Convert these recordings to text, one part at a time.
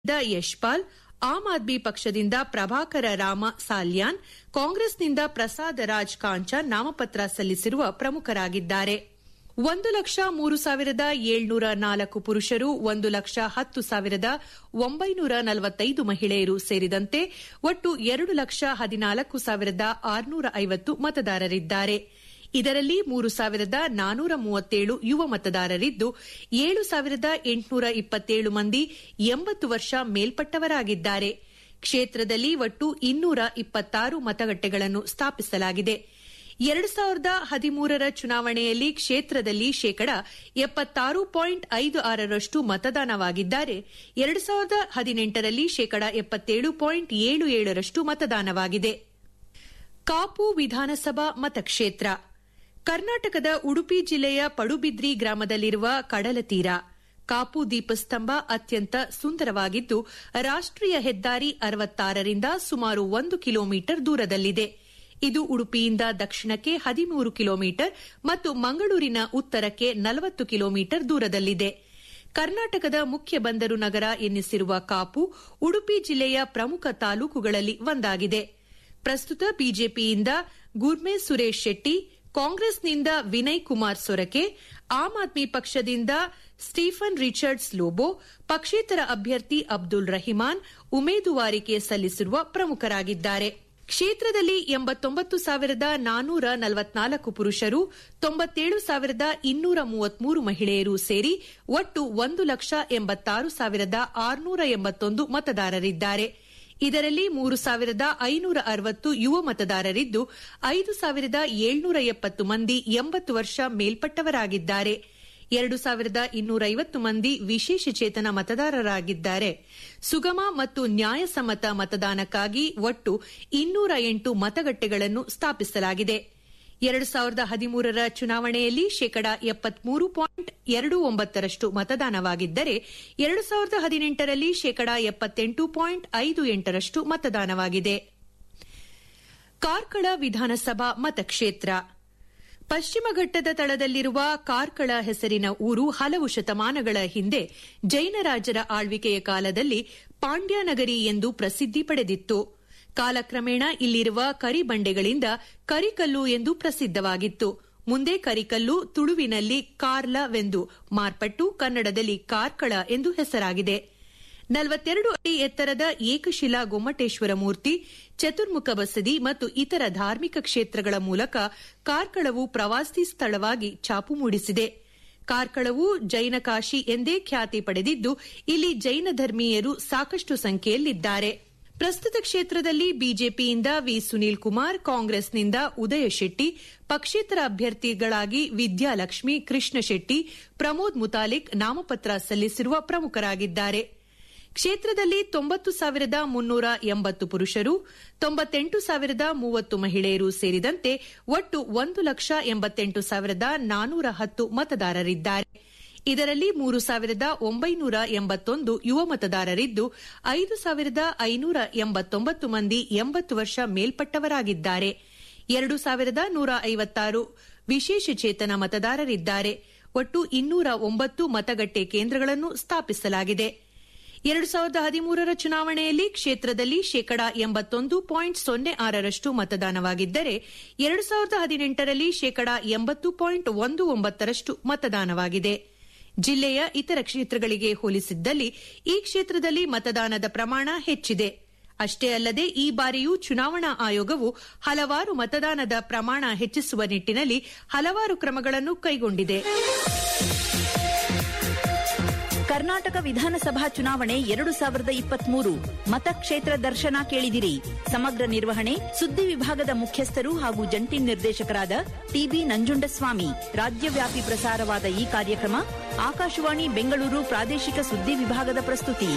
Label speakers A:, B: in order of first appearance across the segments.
A: The Yashpal am Aadmi ಪಕ್ಷದಿಂದ ಪ್ರಭಾಕರ ರಾಮ ಸಾಲ್ಯಾನ್ ಕಾಂಗ್ರೆಸ್ನಿಂದ ಪ್ರಸಾದ್ ರಾಜ್ ಕಾಂಚನ್ ನಾಮಪತ್ರ ಸಲ್ಲಿಸಿರುವ ಪ್ರಮುಖರಾಗಿದ್ದಾರೆ ಒಂದು ಲಕ್ಷ ಮೂರು ಸಾವಿರದ ಏಳ್ನೂರ ನಾಲ್ಕು ಪುರುಷರು ಒಂದು ಲಕ್ಷ ಹತ್ತು ಸಾವಿರದ ಒಂಬೈನೂರ ನಲವತ್ತೈದು ಮಹಿಳೆಯರು ಸೇರಿದಂತೆ ಒಟ್ಟು ಎರಡು ಲಕ್ಷ ಹದಿನಾಲ್ಕು ಸಾವಿರದ ಆರುನೂರ ಐವತ್ತು ಮತದಾರರಿದ್ದಾರೆ ಇದರಲ್ಲಿ ಮೂರು ಸಾವಿರದ ನಾನೂರ ಮೂವತ್ತೇಳು ಯುವ ಮತದಾರರಿದ್ದು ಏಳು ಸಾವಿರದ ಎಂಟುನೂರ ಇಪ್ಪತ್ತೇಳು ಮಂದಿ ಎಂಬತ್ತು ವರ್ಷ ಮೇಲ್ಪಟ್ಟವರಾಗಿದ್ದಾರೆ ಕ್ಷೇತ್ರದಲ್ಲಿ ಒಟ್ಟು ಇನ್ನೂರ ಇಪ್ಪತ್ತಾರು ಮತಗಟ್ಟೆಗಳನ್ನು ಸ್ಥಾಪಿಸಲಾಗಿದೆ ಎರಡು ಸಾವಿರದ ಹದಿಮೂರರ ಚುನಾವಣೆಯಲ್ಲಿ ಕ್ಷೇತ್ರದಲ್ಲಿ ಶೇಕಡ ಎಪ್ಪತ್ತಾರು ಪಾಯಿಂಟ್ ಐದು ಆರರಷ್ಟು ಮತದಾನವಾಗಿದ್ದರೆ ಎರಡು ಸಾವಿರದ ಹದಿನೆಂಟರಲ್ಲಿ ಶೇಕಡ ಎಪ್ಪತ್ತೇಳು ಪಾಯಿಂಟ್ ಏಳು ಏಳರಷ್ಟು ಮತದಾನವಾಗಿದೆ ಕಾಪು ವಿಧಾನಸಭಾ ಮತಕ್ಷೇತ್ರ ಕರ್ನಾಟಕದ ಉಡುಪಿ ಜಿಲ್ಲೆಯ ಪಡುಬಿದ್ರಿ ಗ್ರಾಮದಲ್ಲಿರುವ ಕಡಲತೀರ ಕಾಪು ದೀಪಸ್ತಂಭ ಅತ್ಯಂತ ಸುಂದರವಾಗಿದ್ದು ರಾಷ್ಟೀಯ ಹೆದ್ದಾರಿ ಅರವತ್ತಾರರಿಂದ ಸುಮಾರು ಒಂದು ಕಿಲೋಮೀಟರ್ ದೂರದಲ್ಲಿದೆ ಇದು ಉಡುಪಿಯಿಂದ ದಕ್ಷಿಣಕ್ಕೆ ಹದಿಮೂರು ಕಿಲೋಮೀಟರ್ ಮತ್ತು ಮಂಗಳೂರಿನ ಉತ್ತರಕ್ಕೆ ನಲವತ್ತು ಕಿಲೋಮೀಟರ್ ದೂರದಲ್ಲಿದೆ ಕರ್ನಾಟಕದ ಮುಖ್ಯ ಬಂದರು ನಗರ ಎನ್ನಿಸಿರುವ ಕಾಪು ಉಡುಪಿ ಜಿಲ್ಲೆಯ ಪ್ರಮುಖ ತಾಲೂಕುಗಳಲ್ಲಿ ಒಂದಾಗಿದೆ ಪ್ರಸ್ತುತ ಬಿಜೆಪಿಯಿಂದ ಗುರ್ಮೆ ಸುರೇಶ್ ಶೆಟ್ಟಿ ಕಾಂಗ್ರೆಸ್ನಿಂದ ವಿನಯ್ ಕುಮಾರ್ ಸೊರಕೆ ಆಮ್ ಆದ್ಮಿ ಪಕ್ಷದಿಂದ ಸ್ಟೀಫನ್ ರಿಚರ್ಡ್ಸ್ ಲೋಬೋ ಪಕ್ಷೇತರ ಅಭ್ಯರ್ಥಿ ಅಬ್ದುಲ್ ರಹಿಮಾನ್ ಉಮೇದುವಾರಿಕೆ ಸಲ್ಲಿಸಿರುವ ಪ್ರಮುಖರಾಗಿದ್ದಾರೆ ಕ್ಷೇತ್ರದಲ್ಲಿ ಎಂಬತ್ತೊಂಬತ್ತು ಸಾವಿರದ ನಾನೂರ ನಲವತ್ನಾಲ್ಕು ಪುರುಷರು ತೊಂಬತ್ತೇಳು ಸಾವಿರದ ಇನ್ನೂರ ಮೂವತ್ಮೂರು ಮಹಿಳೆಯರು ಸೇರಿ ಒಟ್ಟು ಒಂದು ಲಕ್ಷ ಎಂಬತ್ತಾರು ಸಾವಿರದ ಆರುನೂರ ಎಂಬತ್ತೊಂದು ಮತದಾರರಿದ್ದಾರೆ ಇದರಲ್ಲಿ ಮೂರು ಸಾವಿರದ ಐನೂರ ಅರವತ್ತು ಯುವ ಮತದಾರರಿದ್ದು ಐದು ಸಾವಿರದ ಏಳ್ನೂರ ಎಪ್ಪತ್ತು ಮಂದಿ ಎಂಬತ್ತು ವರ್ಷ ಮೇಲ್ಪಟ್ಟವರಾಗಿದ್ದಾರೆ ಎರಡು ಸಾವಿರದ ಇನ್ನೂರ ಐವತ್ತು ಮಂದಿ ವಿಶೇಷ ಚೇತನ ಮತದಾರರಾಗಿದ್ದಾರೆ ಸುಗಮ ಮತ್ತು ನ್ಯಾಯಸಮ್ಮತ ಮತದಾನಕ್ಕಾಗಿ ಒಟ್ಟು ಇನ್ನೂರ ಎಂಟು ಮತಗಟ್ಟೆಗಳನ್ನು ಸ್ಥಾಪಿಸಲಾಗಿದೆ ಎರಡು ಸಾವಿರದ ಹದಿಮೂರರ ಚುನಾವಣೆಯಲ್ಲಿ ಶೇಕಡ ಎಪ್ಪತ್ಮೂರು ಪಾಯಿಂಟ್ ಎರಡು ಒಂಬತ್ತರಷ್ಟು ಮತದಾನವಾಗಿದ್ದರೆ ಎರಡು ಸಾವಿರದ ಹದಿನೆಂಟರಲ್ಲಿ ಶೇಕಡ ಎಪ್ಪತ್ತೆಂಟು ಪಾಯಿಂಟ್ ಐದು ಎಂಟರಷ್ಟು ಮತದಾನವಾಗಿದೆ ಕಾರ್ಕಳ ವಿಧಾನಸಭಾ ಮತಕ್ಷೇತ್ರ ಪಶ್ಚಿಮ ಘಟ್ಟದ ತಳದಲ್ಲಿರುವ ಕಾರ್ಕಳ ಹೆಸರಿನ ಊರು ಹಲವು ಶತಮಾನಗಳ ಹಿಂದೆ ಜೈನರಾಜರ ಆಳ್ವಿಕೆಯ ಕಾಲದಲ್ಲಿ ಪಾಂಡ್ಯನಗರಿ ಎಂದು ಪ್ರಸಿದ್ಧಿ ಪಡೆದಿತ್ತು ಕಾಲಕ್ರಮೇಣ ಇಲ್ಲಿರುವ ಕರಿಬಂಡೆಗಳಿಂದ ಕರಿಕಲ್ಲು ಎಂದು ಪ್ರಸಿದ್ಧವಾಗಿತ್ತು ಮುಂದೆ ಕರಿಕಲ್ಲು ತುಳುವಿನಲ್ಲಿ ಕಾರ್ಲವೆಂದು ಮಾರ್ಪಟ್ಟು ಕನ್ನಡದಲ್ಲಿ ಕಾರ್ಕಳ ಎಂದು ಹೆಸರಾಗಿದೆ ನಲವತ್ತೆರಡು ಅಡಿ ಎತ್ತರದ ಏಕಶಿಲಾ ಗೊಮ್ಮಟೇಶ್ವರ ಮೂರ್ತಿ ಚತುರ್ಮುಖ ಬಸದಿ ಮತ್ತು ಇತರ ಧಾರ್ಮಿಕ ಕ್ಷೇತ್ರಗಳ ಮೂಲಕ ಕಾರ್ಕಳವು ಪ್ರವಾಸಿ ಸ್ಥಳವಾಗಿ ಛಾಪು ಮೂಡಿಸಿದೆ ಕಾರ್ಕಳವು ಜೈನ ಕಾಶಿ ಎಂದೇ ಖ್ಯಾತಿ ಪಡೆದಿದ್ದು ಇಲ್ಲಿ ಜೈನ ಧರ್ಮೀಯರು ಸಾಕಷ್ಟು ಸಂಖ್ಯೆಯಲ್ಲಿದ್ದಾರೆ ಪ್ರಸ್ತುತ ಕ್ಷೇತ್ರದಲ್ಲಿ ಬಿಜೆಪಿಯಿಂದ ವಿ ಸುನೀಲ್ ಕುಮಾರ್ ಕಾಂಗ್ರೆಸ್ನಿಂದ ಉದಯ ಶೆಟ್ಟಿ ಪಕ್ಷೇತರ ಅಭ್ಯರ್ಥಿಗಳಾಗಿ ವಿದ್ಯಾಲಕ್ಷ್ಮಿ ಕೃಷ್ಣ ಶೆಟ್ಟಿ ಪ್ರಮೋದ್ ಮುತಾಲಿಕ್ ನಾಮಪತ್ರ ಸಲ್ಲಿಸಿರುವ ಪ್ರಮುಖರಾಗಿದ್ದಾರೆ ಕ್ಷೇತ್ರದಲ್ಲಿ ತೊಂಬತ್ತು ಸಾವಿರದ ಮುನ್ನೂರ ಎಂಬತ್ತು ಪುರುಷರು ತೊಂಬತ್ತೆಂಟು ಸಾವಿರದ ಮೂವತ್ತು ಮಹಿಳೆಯರು ಸೇರಿದಂತೆ ಒಟ್ಟು ಒಂದು ಲಕ್ಷ ಎಂಬತ್ತೆಂಟು ಸಾವಿರದ ನಾನೂರ ಹತ್ತು ಮತದಾರರಿದ್ದಾರೆ ಇದರಲ್ಲಿ ಮೂರು ಸಾವಿರದ ಒಂಬೈನೂರ ಎಂಬತ್ತೊಂದು ಯುವ ಮತದಾರರಿದ್ದು ಐದು ಸಾವಿರದ ಐನೂರ ಎಂಬತ್ತೊಂಬತ್ತು ಮಂದಿ ಎಂಬತ್ತು ವರ್ಷ ಮೇಲ್ಪಟ್ಟವರಾಗಿದ್ದಾರೆ ಎರಡು ಸಾವಿರದ ನೂರ ಐವತ್ತಾರು ವಿಶೇಷ ಚೇತನ ಮತದಾರರಿದ್ದಾರೆ ಒಟ್ಟು ಇನ್ನೂರ ಒಂಬತ್ತು ಮತಗಟ್ಟೆ ಕೇಂದ್ರಗಳನ್ನು ಸ್ಥಾಪಿಸಲಾಗಿದೆ ಎರಡು ಸಾವಿರದ ಹದಿಮೂರರ ಚುನಾವಣೆಯಲ್ಲಿ ಕ್ಷೇತ್ರದಲ್ಲಿ ಶೇಕಡಾ ಎಂಬತ್ತೊಂದು ಪಾಯಿಂಟ್ ಸೊನ್ನೆ ಆರರಷ್ಟು ಮತದಾನವಾಗಿದ್ದರೆ ಎರಡು ಸಾವಿರದ ಹದಿನೆಂಟರಲ್ಲಿ ಶೇಕಡಾ ಎಂಬತ್ತು ಪಾಯಿಂಟ್ ಒಂದು ಒಂಬತ್ತರಷ್ಟು ಮತದಾನವಾಗಿದೆ ಜಿಲ್ಲೆಯ ಇತರ ಕ್ಷೇತ್ರಗಳಿಗೆ ಹೋಲಿಸಿದ್ದಲ್ಲಿ ಈ ಕ್ಷೇತ್ರದಲ್ಲಿ ಮತದಾನದ ಪ್ರಮಾಣ ಹೆಚ್ಚಿದೆ ಅಷ್ಟೇ ಅಲ್ಲದೆ ಈ ಬಾರಿಯೂ ಚುನಾವಣಾ ಆಯೋಗವು ಹಲವಾರು ಮತದಾನದ ಪ್ರಮಾಣ ಹೆಚ್ಚಿಸುವ ನಿಟ್ಟಿನಲ್ಲಿ ಹಲವಾರು ಕ್ರಮಗಳನ್ನು ಕೈಗೊಂಡಿದೆ
B: ಕರ್ನಾಟಕ ವಿಧಾನಸಭಾ ಚುನಾವಣೆ ಎರಡು ಸಾವಿರದ ಇಪ್ಪತ್ಮೂರು ಮತಕ್ಷೇತ್ರ ದರ್ಶನ ಕೇಳಿದಿರಿ ಸಮಗ್ರ ನಿರ್ವಹಣೆ ಸುದ್ದಿ ವಿಭಾಗದ ಮುಖ್ಯಸ್ಥರು ಹಾಗೂ ಜಂಟಿ ನಿರ್ದೇಶಕರಾದ ಟಿಬಿ ನಂಜುಂಡಸ್ವಾಮಿ ರಾಜ್ಯವ್ಯಾಪಿ ಪ್ರಸಾರವಾದ ಈ ಕಾರ್ಯಕ್ರಮ ಆಕಾಶವಾಣಿ ಬೆಂಗಳೂರು ಪ್ರಾದೇಶಿಕ ಸುದ್ದಿ ವಿಭಾಗದ ಪ್ರಸ್ತುತಿ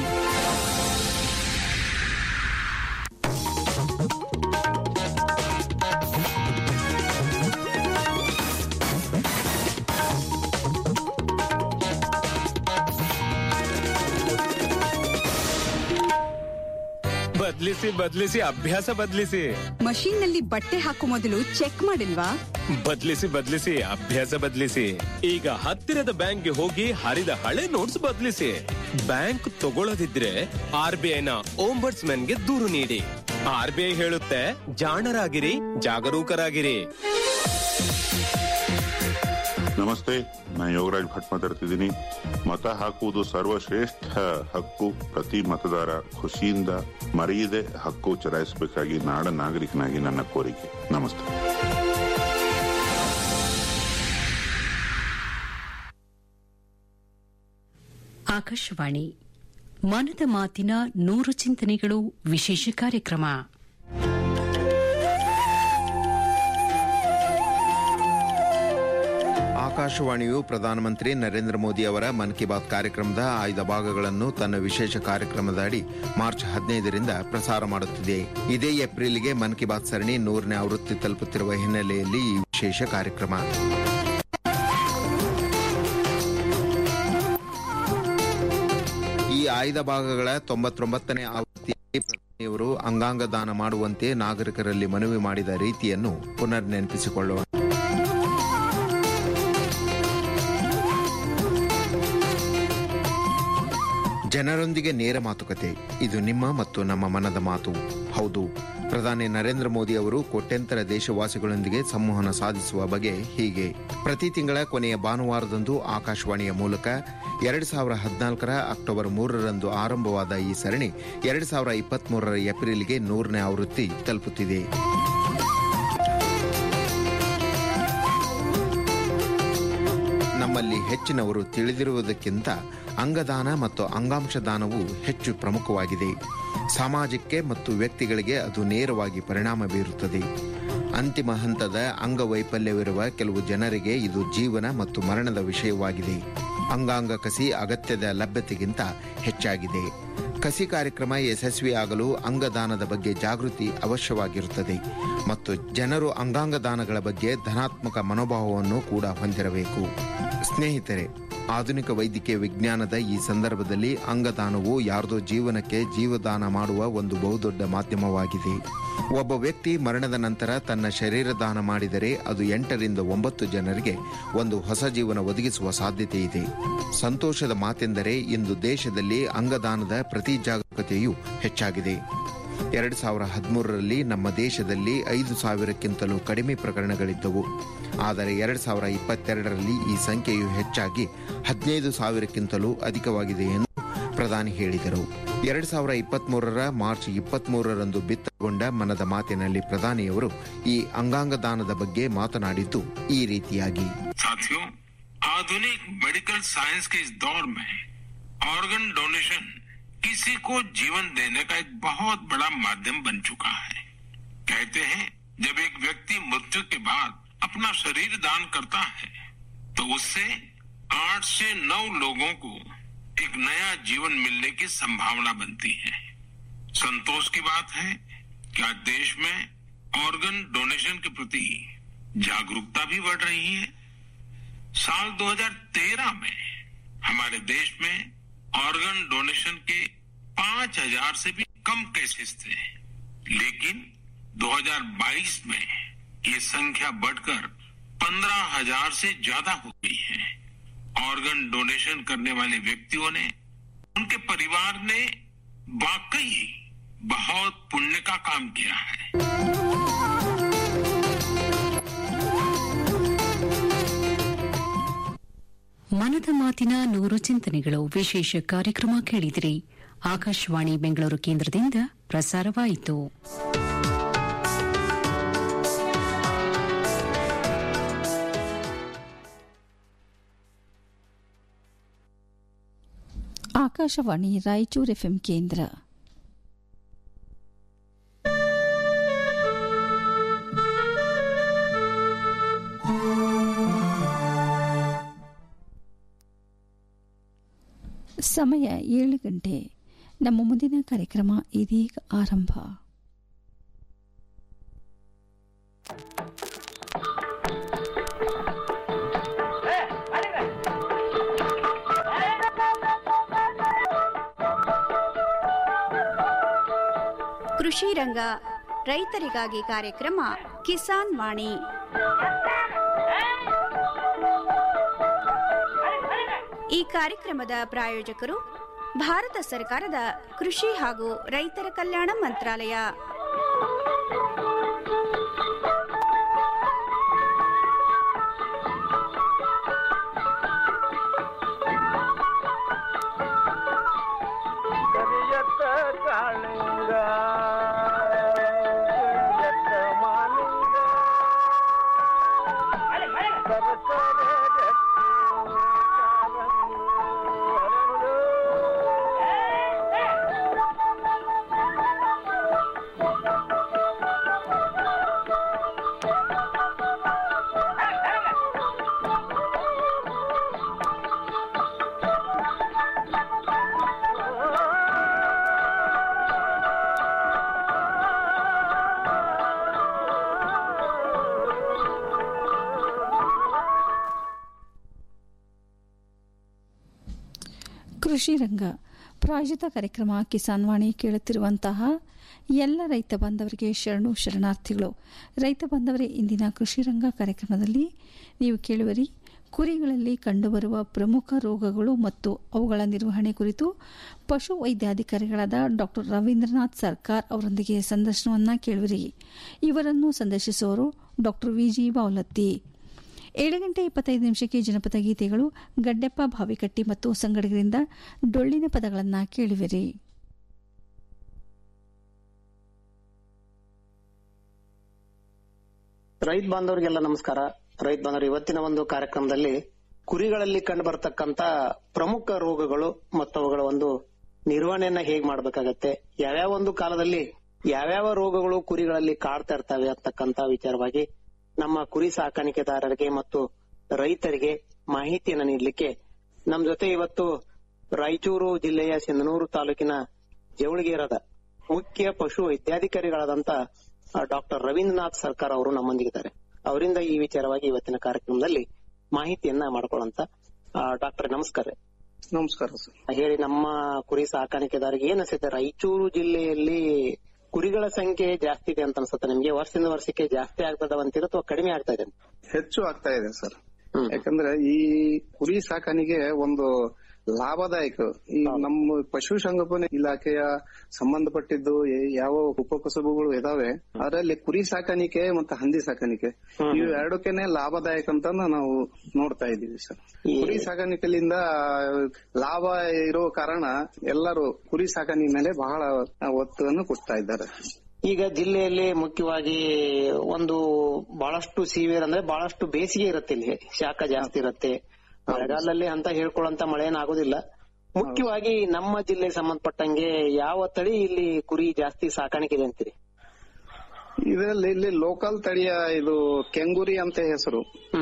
C: ಬದ್ಲಿಸಿ ಬದ್ಲಿಸಿ ಅಭ್ಯಾಸ ಬದ್ಲಿಸಿ
D: ಮಷೀನ್ ನಲ್ಲಿ ಬಟ್ಟೆ ಹಾಕೋ ಮೊದಲು ಚೆಕ್ ಮಾಡಿಲ್ವಾ
C: ಬದ್ಲಿಸಿ ಬದ್ಲಿಸಿ ಅಭ್ಯಾಸ ಬದ್ಲಿಸಿ ಈಗ ಹತ್ತಿರದ ಬ್ಯಾಂಕ್ಗೆ ಹೋಗಿ ಹರಿದ ಹಳೆ ನೋಟ್ಸ್ ಬದ್ಲಿಸಿ ಬ್ಯಾಂಕ್ ತಗೊಳ್ಳದಿದ್ರೆ ಆರ್ ಬಿ ಐನ ಓಂಬರ್ಟ್ಸ್ ಗೆ ದೂರು ನೀಡಿ ಆರ್ ಬಿ ಐ ಹೇಳುತ್ತೆ ಜಾಣರಾಗಿರಿ ಜಾಗರೂಕರಾಗಿರಿ
E: ನಮಸ್ತೆ ನಾನು ಯೋಗರಾಜ್ ಭಟ್ ಮಾತಾಡ್ತಿದ್ದೀನಿ ಮತ ಹಾಕುವುದು ಸರ್ವಶ್ರೇಷ್ಠ ಹಕ್ಕು ಪ್ರತಿ ಮತದಾರ ಖುಷಿಯಿಂದ ಮರೆಯದೆ ಹಕ್ಕು ಚಲಾಯಿಸಬೇಕಾಗಿ ನಾಡ ನಾಗರಿಕನಾಗಿ ನನ್ನ ಕೋರಿಕೆ ನಮಸ್ತೆ
F: ಆಕಾಶವಾಣಿ ಮನದ ಮಾತಿನ ನೂರು ಚಿಂತನೆಗಳು ವಿಶೇಷ ಕಾರ್ಯಕ್ರಮ
G: ಆಕಾಶವಾಣಿಯು ಪ್ರಧಾನಮಂತ್ರಿ ನರೇಂದ್ರ ಮೋದಿ ಅವರ ಮನ್ ಕಿ ಬಾತ್ ಕಾರ್ಯಕ್ರಮದ ಆಯ್ದ ಭಾಗಗಳನ್ನು ತನ್ನ ವಿಶೇಷ ಕಾರ್ಯಕ್ರಮದ ಅಡಿ ಮಾರ್ಚ್ ಹದಿನೈದರಿಂದ ಪ್ರಸಾರ ಮಾಡುತ್ತಿದೆ ಇದೇ ಏಪ್ರಿಲ್ಗೆ ಮನ್ ಕಿ ಬಾತ್ ಸರಣಿ ನೂರನೇ ಆವೃತ್ತಿ ತಲುಪುತ್ತಿರುವ ಹಿನ್ನೆಲೆಯಲ್ಲಿ ಈ ವಿಶೇಷ ಕಾರ್ಯಕ್ರಮ ಈ ಆಯ್ದ ಭಾಗಗಳ ತೊಂಬತ್ತೊಂಬತ್ತನೇ ಆವೃತ್ತಿಯಲ್ಲಿ ಪ್ರಧಾನಿಯವರು ಅಂಗಾಂಗ ದಾನ ಮಾಡುವಂತೆ ನಾಗರಿಕರಲ್ಲಿ ಮನವಿ ಮಾಡಿದ ರೀತಿಯನ್ನು ಪುನರ್ ನೆನಪಿಸಿಕೊಳ್ಳೋಣ ಜನರೊಂದಿಗೆ ನೇರ ಮಾತುಕತೆ ಇದು ನಿಮ್ಮ ಮತ್ತು ನಮ್ಮ ಮನದ ಮಾತು ಹೌದು ಪ್ರಧಾನಿ ನರೇಂದ್ರ ಮೋದಿ ಅವರು ಕೋಟ್ಯಂತರ ದೇಶವಾಸಿಗಳೊಂದಿಗೆ ಸಂವಹನ ಸಾಧಿಸುವ ಬಗೆ ಹೀಗೆ ಪ್ರತಿ ತಿಂಗಳ ಕೊನೆಯ ಭಾನುವಾರದಂದು ಆಕಾಶವಾಣಿಯ ಮೂಲಕ ಎರಡು ಸಾವಿರ ಹದಿನಾಲ್ಕರ ಅಕ್ಟೋಬರ್ ಮೂರರಂದು ಆರಂಭವಾದ ಈ ಸರಣಿ ಎರಡು ಸಾವಿರ ಇಪ್ಪತ್ಮೂರರ ಏಪ್ರಿಲ್ಗೆ ನೂರನೇ ಆವೃತ್ತಿ ತಲುಪುತ್ತಿದೆ ನಮ್ಮಲ್ಲಿ ಹೆಚ್ಚಿನವರು ತಿಳಿದಿರುವುದಕ್ಕಿಂತ ಅಂಗದಾನ ಮತ್ತು ಅಂಗಾಂಶ ದಾನವು ಹೆಚ್ಚು ಪ್ರಮುಖವಾಗಿದೆ ಸಮಾಜಕ್ಕೆ ಮತ್ತು ವ್ಯಕ್ತಿಗಳಿಗೆ ಅದು ನೇರವಾಗಿ ಪರಿಣಾಮ ಬೀರುತ್ತದೆ ಅಂತಿಮ ಹಂತದ ಅಂಗವೈಫಲ್ಯವಿರುವ ಕೆಲವು ಜನರಿಗೆ ಇದು ಜೀವನ ಮತ್ತು ಮರಣದ ವಿಷಯವಾಗಿದೆ ಅಂಗಾಂಗ ಕಸಿ ಅಗತ್ಯದ ಲಭ್ಯತೆಗಿಂತ ಹೆಚ್ಚಾಗಿದೆ ಕಸಿ ಕಾರ್ಯಕ್ರಮ ಯಶಸ್ವಿಯಾಗಲು ಅಂಗದಾನದ ಬಗ್ಗೆ ಜಾಗೃತಿ ಅವಶ್ಯವಾಗಿರುತ್ತದೆ ಮತ್ತು ಜನರು ಅಂಗಾಂಗ ದಾನಗಳ ಬಗ್ಗೆ ಧನಾತ್ಮಕ ಮನೋಭಾವವನ್ನು ಕೂಡ ಹೊಂದಿರಬೇಕು ಸ್ನೇಹಿತರೆ ಆಧುನಿಕ ವೈದ್ಯಕೀಯ ವಿಜ್ಞಾನದ ಈ ಸಂದರ್ಭದಲ್ಲಿ ಅಂಗದಾನವು ಯಾರದೋ ಜೀವನಕ್ಕೆ ಜೀವದಾನ ಮಾಡುವ ಒಂದು ಬಹುದೊಡ್ಡ ಮಾಧ್ಯಮವಾಗಿದೆ ಒಬ್ಬ ವ್ಯಕ್ತಿ ಮರಣದ ನಂತರ ತನ್ನ ಶರೀರ ದಾನ ಮಾಡಿದರೆ ಅದು ಎಂಟರಿಂದ ಒಂಬತ್ತು ಜನರಿಗೆ ಒಂದು ಹೊಸ ಜೀವನ ಒದಗಿಸುವ ಸಾಧ್ಯತೆ ಇದೆ ಸಂತೋಷದ ಮಾತೆಂದರೆ ಇಂದು ದೇಶದಲ್ಲಿ ಅಂಗದಾನದ ಪ್ರತಿ ಜಾಗರೂಕತೆಯೂ ಹೆಚ್ಚಾಗಿದೆ ಎರಡು ಸಾವಿರ ಹದಿಮೂರರಲ್ಲಿ ನಮ್ಮ ದೇಶದಲ್ಲಿ ಐದು ಸಾವಿರಕ್ಕಿಂತಲೂ ಕಡಿಮೆ ಪ್ರಕರಣಗಳಿದ್ದವು ಆದರೆ ಎರಡು ಸಾವಿರ ಇಪ್ಪತ್ತೆರಡರಲ್ಲಿ ಈ ಸಂಖ್ಯೆಯು ಹೆಚ್ಚಾಗಿ ಹದಿನೈದು ಸಾವಿರಕ್ಕಿಂತಲೂ ಅಧಿಕವಾಗಿದೆ ಎಂದು ಪ್ರಧಾನಿ ಹೇಳಿದರು ಎರಡು ಸಾವಿರ ಇಪ್ಪತ್ಮೂರರ ಮಾರ್ಚ್ ಇಪ್ಪತ್ಮೂರರಂದು ಬಿತ್ತಗೊಂಡ ಮನದ ಮಾತಿನಲ್ಲಿ ಪ್ರಧಾನಿಯವರು ಈ ಅಂಗಾಂಗ ದಾನದ ಬಗ್ಗೆ ಮಾತನಾಡಿದ್ದು ಈ ರೀತಿಯಾಗಿ
H: साथियों आधुनिक मेडिकल साइंस के इस दौर में ऑर्गन डोनेशन किसी को जीवन देने का एक बहुत बड़ा माध्यम बन चुका है कहते हैं जब एक व्यक्ति मृत्यु के बाद अपना शरीर दान करता है तो उससे आठ से नौ लोगों को एक नया जीवन मिलने की संभावना बनती है संतोष की बात है कि आज देश में ऑर्गन डोनेशन के प्रति जागरूकता भी बढ़ रही है साल 2013 में हमारे देश में ऑर्गन डोनेशन के 5000 से भी कम केसेस थे लेकिन 2022 में ये संख्या बढ़कर 15000 से ज्यादा हो गई है ऑर्गन डोनेशन करने वाले व्यक्तियों ने उनके परिवार ने वाकई बहुत पुण्य का काम किया है
F: ಮನದ ಮಾತಿನ ನೂರು ಚಿಂತನೆಗಳು ವಿಶೇಷ ಕಾರ್ಯಕ್ರಮ ಕೇಳಿದಿರಿ ಆಕಾಶವಾಣಿ ಬೆಂಗಳೂರು ಕೇಂದ್ರದಿಂದ ಪ್ರಸಾರವಾಯಿತು
I: ಆಕಾಶವಾಣಿ ರಾಯಚೂರು ಎಫ್ಎಂ ಕೇಂದ್ರ ಸಮಯ ಏಳು ಗಂಟೆ ನಮ್ಮ ಮುಂದಿನ ಕಾರ್ಯಕ್ರಮ ಇದೀಗ ಆರಂಭ
J: ಕೃಷಿ ರಂಗ ರೈತರಿಗಾಗಿ ಕಾರ್ಯಕ್ರಮ ಕಿಸಾನ್ ವಾಣಿ ಈ ಕಾರ್ಯಕ್ರಮದ ಪ್ರಾಯೋಜಕರು ಭಾರತ ಸರ್ಕಾರದ ಕೃಷಿ ಹಾಗೂ ರೈತರ ಕಲ್ಯಾಣ ಮಂತ್ರಾಲಯ
K: ಕರಿಯತ್ತ ಕಾಳಿಂಗ ಕರಿಯತ್ತ ಮಾಲಿಂಗ ಸರಸರ ಗಟ್ಟಿ ಕಾಲಂದು ಹರಳು.
I: ಕೃಷಿ ರಂಗ ಪ್ರಾಯೋಜಿತ ಕಾರ್ಯಕ್ರಮ ಕಿಸಾನ್ ವಾಣಿ ಕೇಳುತ್ತಿರುವಂತಹ ಎಲ್ಲ ರೈತ ಬಾಂಧವರಿಗೆ ಶರಣು ಶರಣಾರ್ಥಿಗಳು ರೈತ ಬಾಂಧವರೇ ಇಂದಿನ ಕೃಷಿ ರಂಗ ಕಾರ್ಯಕ್ರಮದಲ್ಲಿ ನೀವು ಕೇಳುವರಿ ಕುರಿಗಳಲ್ಲಿ ಕಂಡುಬರುವ ಪ್ರಮುಖ ರೋಗಗಳು ಮತ್ತು ಅವುಗಳ ನಿರ್ವಹಣೆ ಕುರಿತು ಪಶು ವೈದ್ಯಾಧಿಕಾರಿಗಳಾದ ಡಾಕ್ಟರ್ ರವೀಂದ್ರನಾಥ್ ಸರ್ಕಾರ್ ಅವರೊಂದಿಗೆ ಸಂದರ್ಶನವನ್ನ ಕೇಳುವಿರಿ ಇವರನ್ನು ಸಂದರ್ಶಿಸುವವರು ಡಾಕ್ಟರ್ ವಿಜಿ ಬಾವಲತ್ತಿ ಏಳು ಗಂಟೆ ಇಪ್ಪತ್ತೈದು ನಿಮಿಷಕ್ಕೆ ಜನಪದ ಗೀತೆಗಳು ಗಡ್ಡೆಪ್ಪ ಭಾವಿಕಟ್ಟಿ ಮತ್ತು ಸಂಗಡಿಗರಿಂದ ಡೊಳ್ಳಿನ ಪದಗಳನ್ನು ಕೇಳುವಿರಿ
L: ರೈತ ಬಾಂಧವರಿಗೆಲ್ಲ ನಮಸ್ಕಾರ ರೈತ ಬಾಂಧವರು ಇವತ್ತಿನ ಒಂದು ಕಾರ್ಯಕ್ರಮದಲ್ಲಿ ಕುರಿಗಳಲ್ಲಿ ಕಂಡು ಬರ್ತಕ್ಕಂತ ಪ್ರಮುಖ ರೋಗಗಳು ಮತ್ತು ಅವುಗಳ ಒಂದು ನಿರ್ವಹಣೆಯನ್ನ ಹೇಗ್ ಮಾಡ್ಬೇಕಾಗತ್ತೆ ಯಾವ್ಯಾವ ಒಂದು ಕಾಲದಲ್ಲಿ ಯಾವ್ಯಾವ ರೋಗಗಳು ಕುರಿಗಳಲ್ಲಿ ಕಾಡ್ತಾ ಇರ್ತವೆ ಅಂತಕ್ಕಂತ ವಿಚಾರವಾಗಿ ನಮ್ಮ ಕುರಿ ಸಾಕಾಣಿಕೆದಾರರಿಗೆ ಮತ್ತು ರೈತರಿಗೆ ಮಾಹಿತಿಯನ್ನ ನೀಡಲಿಕ್ಕೆ ನಮ್ ಜೊತೆ ಇವತ್ತು ರಾಯಚೂರು ಜಿಲ್ಲೆಯ ಸಿಂಧನೂರು ತಾಲೂಕಿನ ಜವಳಿಗೇರದ ಮುಖ್ಯ ಪಶು ವೈದ್ಯಾಧಿಕಾರಿಗಳಾದಂತ ಡಾಕ್ಟರ್ ರವೀಂದ್ರನಾಥ್ ಸರ್ಕಾರ್ ಅವರು ನಮ್ಮೊಂದಿಗಿದ್ದಾರೆ ಅವರಿಂದ ಈ ವಿಚಾರವಾಗಿ ಇವತ್ತಿನ ಕಾರ್ಯಕ್ರಮದಲ್ಲಿ ಮಾಹಿತಿಯನ್ನ ಮಾಡ್ಕೊಳ್ಳಂತ ಡಾಕ್ಟರ್ ನಮಸ್ಕಾರ
M: ನಮಸ್ಕಾರ ಸರ್
L: ಹೇಳಿ ನಮ್ಮ ಕುರಿ ಸಾಕಾಣಿಕೆದಾರರಿಗೆ ಏನ್ ಅನ್ಸುತ್ತೆ ರಾಯಚೂರು ಜಿಲ್ಲೆಯಲ್ಲಿ ಕುರಿಗಳ ಸಂಖ್ಯೆ ಜಾಸ್ತಿ ಇದೆ ಅಂತ ಅನ್ಸುತ್ತೆ ನಿಮ್ಗೆ ವರ್ಷದಿಂದ ವರ್ಷಕ್ಕೆ ಜಾಸ್ತಿ ಆಗ್ತದವ ಅಂತೀರ ಅಥವಾ ಕಡಿಮೆ ಆಗ್ತಾ ಇದೆ
M: ಹೆಚ್ಚು ಆಗ್ತಾ ಇದೆ ಸರ್ ಯಾಕಂದ್ರೆ ಈ ಕುರಿ ಸಾಕಾಣಿಕೆ ಒಂದು ಲಾಭದಾಯಕ ಈ ನಮ್ಮ ಪಶುಸಂಗೋಪನೆ ಇಲಾಖೆಯ ಸಂಬಂಧಪಟ್ಟಿದ್ದು ಏ- ಯಾವ ಉಪಕಸಬುಗಳು ಇದಾವೆ ಅದರಲ್ಲಿ ಕುರಿ ಸಾಕಾಣಿಕೆ ಮತ್ತು ಹಂದಿ ಸಾಕಾಣಿಕೆ ಇವು ಎರಡಕ್ಕೇನೆ ಲಾಭದಾಯಕ ಅಂತ ನಾವು ನೋಡ್ತಾ ಇದೀವಿ ಸರ್ ಕುರಿ ಸಾಕಾಣಿಕೆಯಿಂದ ಲಾಭ ಇರೋ ಕಾರಣ ಎಲ್ಲರೂ ಕುರಿ ಸಾಕಾಣಿಕೆ ಮೇಲೆ ಬಹಳ ಒತ್ತನ್ನು ಕೊಡ್ತಾ ಇದ್ದಾರೆ
L: ಈಗ ಜಿಲ್ಲೆಯಲ್ಲಿ ಮುಖ್ಯವಾಗಿ ಒಂದು ಬಹಳಷ್ಟು ಸೀವಿಯರ್ ಅಂದ್ರೆ ಬಹಳಷ್ಟು ಬೇಸಿಗೆ ಇರುತ್ತೆ ಇಲ್ಲಿ ಶಾಖ ಜಾಸ್ತಿ ಇರುತ್ತೆ ಮಳೆಗಾಲದಲ್ಲಿ ಅಂತ ಹೇಳ್ಕೊಳ್ಳಂತ ಮಳೆ ಏನಾಗೋದಿಲ್ಲ ಮುಖ್ಯವಾಗಿ ನಮ್ಮ ಜಿಲ್ಲೆಗೆ ಸಂಬಂಧಪಟ್ಟಂಗೆ ಯಾವ ತಳಿ ಇಲ್ಲಿ ಕುರಿ ಜಾಸ್ತಿ ಸಾಕಾಣಿಕೆ ಇದೆ ಅಂತೀರಿ
M: ಇದರಲ್ಲಿ ಇಲ್ಲಿ ಲೋಕಲ್ ತಳಿಯ ಇದು ಕೆಂಗುರಿ ಅಂತ ಹೆಸರು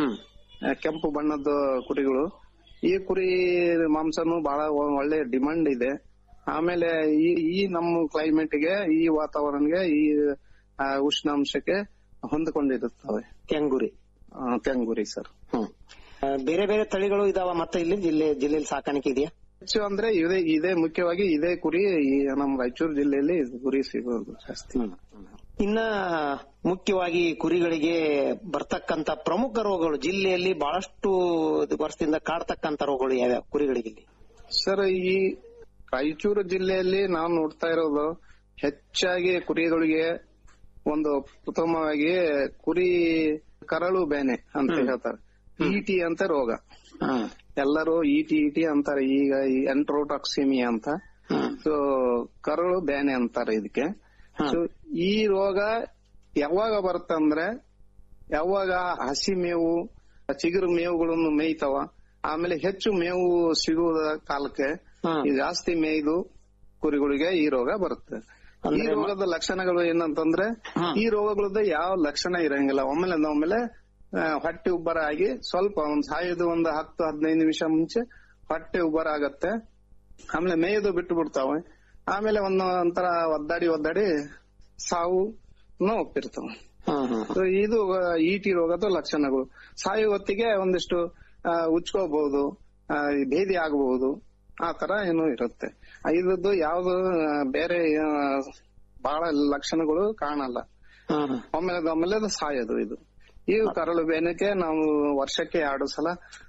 M: ಆ, ಕೆಂಪು ಬಣ್ಣದ ಕುರಿಗಳು ಈ ಕುರಿ ಮಾಂಸನು ಬಹಳ ಒ- ಒಳ್ಳೆ ಡಿಮಾಂಡ್ ಇದೆ ಆಮೇಲೆ ಈ ಈ ನಮ್ಮ ಕ್ಲೈಮೇಟ್ ಗೆ ಈ ವಾತಾವರಣಗೆ ಈ ಆ, ಉಷ್ಣಾಂಶಕ್ಕೆ ಹೊಂದಿಕೊಂಡಿರುತ್ತವೆ
L: ಕೆಂಗುರಿ
M: ಕೆಂಗುರಿ ಸರ್
L: ಆ, ಬೇರೆ ಬೇರೆ ತಳಿಗಳು ಇದಾವ ಮತ್ತೆ ಇಲ್ಲಿ ಜಿಲ್ಲೆ ಜಿಲ್ಲೆಯಲ್ಲಿ ಸಾಕಾಣಿಕೆ ಇದೆಯಾ
M: ಹೆಚ್ಚು ಅಂದ್ರೆ ಇದೇ ಇದೇ ಮುಖ್ಯವಾಗಿ ಇದೇ ಕುರಿ ಈ ನಮ್ಮ ರಾಯಚೂರು ಜಿಲ್ಲೆಯಲ್ಲಿ ಇದು ಕುರಿ ಸಿಗೋದು ಜಾಸ್ತಿ
L: ಇನ್ನ ಮುಖ್ಯವಾಗಿ ಕುರಿಗಳಿಗೆ ಬರ್ತಕ್ಕಂತ ಪ್ರಮುಖ ರೋಗಗಳು ಜಿಲ್ಲೆಯಲ್ಲಿ ಬಹಳಷ್ಟು ವರ್ಷದಿಂದ ಕಾಡ್ತಕ್ಕಂತ ರೋಗಗಳು ಯಾವ್ಯಾವ ಕುರಿಗಳಿಗೆ ಇಲ್ಲಿ
M: ಸರ್ ಈ ರಾಯಚೂರು ಜಿಲ್ಲೆಯಲ್ಲಿ ನಾವು ನೋಡ್ತಾ ಇರೋದು ಹೆಚ್ಚಾಗಿ ಕುರಿಗಳಿಗೆ ಒಂದು ಪ್ರಥಮವಾಗಿ ಕುರಿ ಕರಳು ಬೇನೆ ಅಂತ ಹೇಳ್ತಾರೆ ಇಟಿ ಅಂತ ರೋಗ ಎಲ್ಲರೂ ಇಟಿ ಇಟಿ ಅಂತಾರೆ ಈಗ ಎಂಟ್ರೋಟಾಕ್ಸಿಮಿಯಾ ಅಂತ ಸೊ ಕರಳು ಬೇನೆ ಅಂತಾರೆ ಇದಕ್ಕೆ ಸೊ ಈ ರೋಗ ಯಾವಾಗ ಬರುತ್ತಂದ್ರೆ ಯಾವಾಗ ಹಸಿ ಮೇವು ಚಿಗುರು ಮೇವುಗಳನ್ನು ಮೇಯ್ತಾವ ಆಮೇಲೆ ಹೆಚ್ಚು ಮೇವು ಸಿಗುವುದ ಕಾಲಕ್ಕೆ ಈ ಜಾಸ್ತಿ ಮೇಯ್ದು ಕುರಿಗಳಿಗೆ ಈ ರೋಗ ಬರುತ್ತೆ ಈ ರೋಗದ ಲಕ್ಷಣಗಳು ಏನಂತಂದ್ರೆ ಈ ರೋಗಗಳದ್ದು ಯಾವ ಲಕ್ಷಣ ಇರಂಗಿಲ್ಲ ಒಮ್ಮೆಲೆ ಒಮ್ಮೆಲೆ ಆ, ಹೊಟ್ಟೆ ಉಬ್ಬರ ಆಗಿ ಸ್ವಲ್ಪ ಒಂದ್ ಸಾಯೋದು ಒಂದು ಹತ್ತು ಹದಿನೈದು ನಿಮಿಷ ಮುಂಚೆ ಹೊಟ್ಟೆ ಉಬ್ಬರ ಆಗತ್ತೆ ಆಮೇಲೆ ಮೇಯ್ದು ಬಿಟ್ಟು ಬಿಡ್ತಾವೆ ಆಮೇಲೆ ಒಂದು ಒಂಥರ ಒದ್ದಾಡಿ ಒದ್ದಾಡಿ ಸಾವು ಒಪ್ಪಿರ್ತಾವ So ಇದು ಇಟಿ ರೋಗದ ಲಕ್ಷಣಗಳು ಸಾಯು ಹೊತ್ತಿಗೆ ಒಂದಿಷ್ಟು ಆ, ಉಚ್ಕೋಬಹುದು ಆ, ಭೇದಿ ಆಗಬಹುದು ಆ ತರ ಏನೋ ಇರುತ್ತೆ ಇದ್ರದ್ದು ಯಾವ್ದು ಆ, ಬೇರೆ ಆ, ಬಹಳ ಲಕ್ಷಣಗಳು ಕಾಣಲ್ಲ ಒಮ್ಮೆಲೆ ಒಮ್ಮೆಲೆ ಅದು ಸಾಯೋದು ಇದು ಈ ಕರಳು ಬೇನಕ್ಕೆ ನಾವು ವರ್ಷಕ್ಕೆ ಎರಡು ಸಲ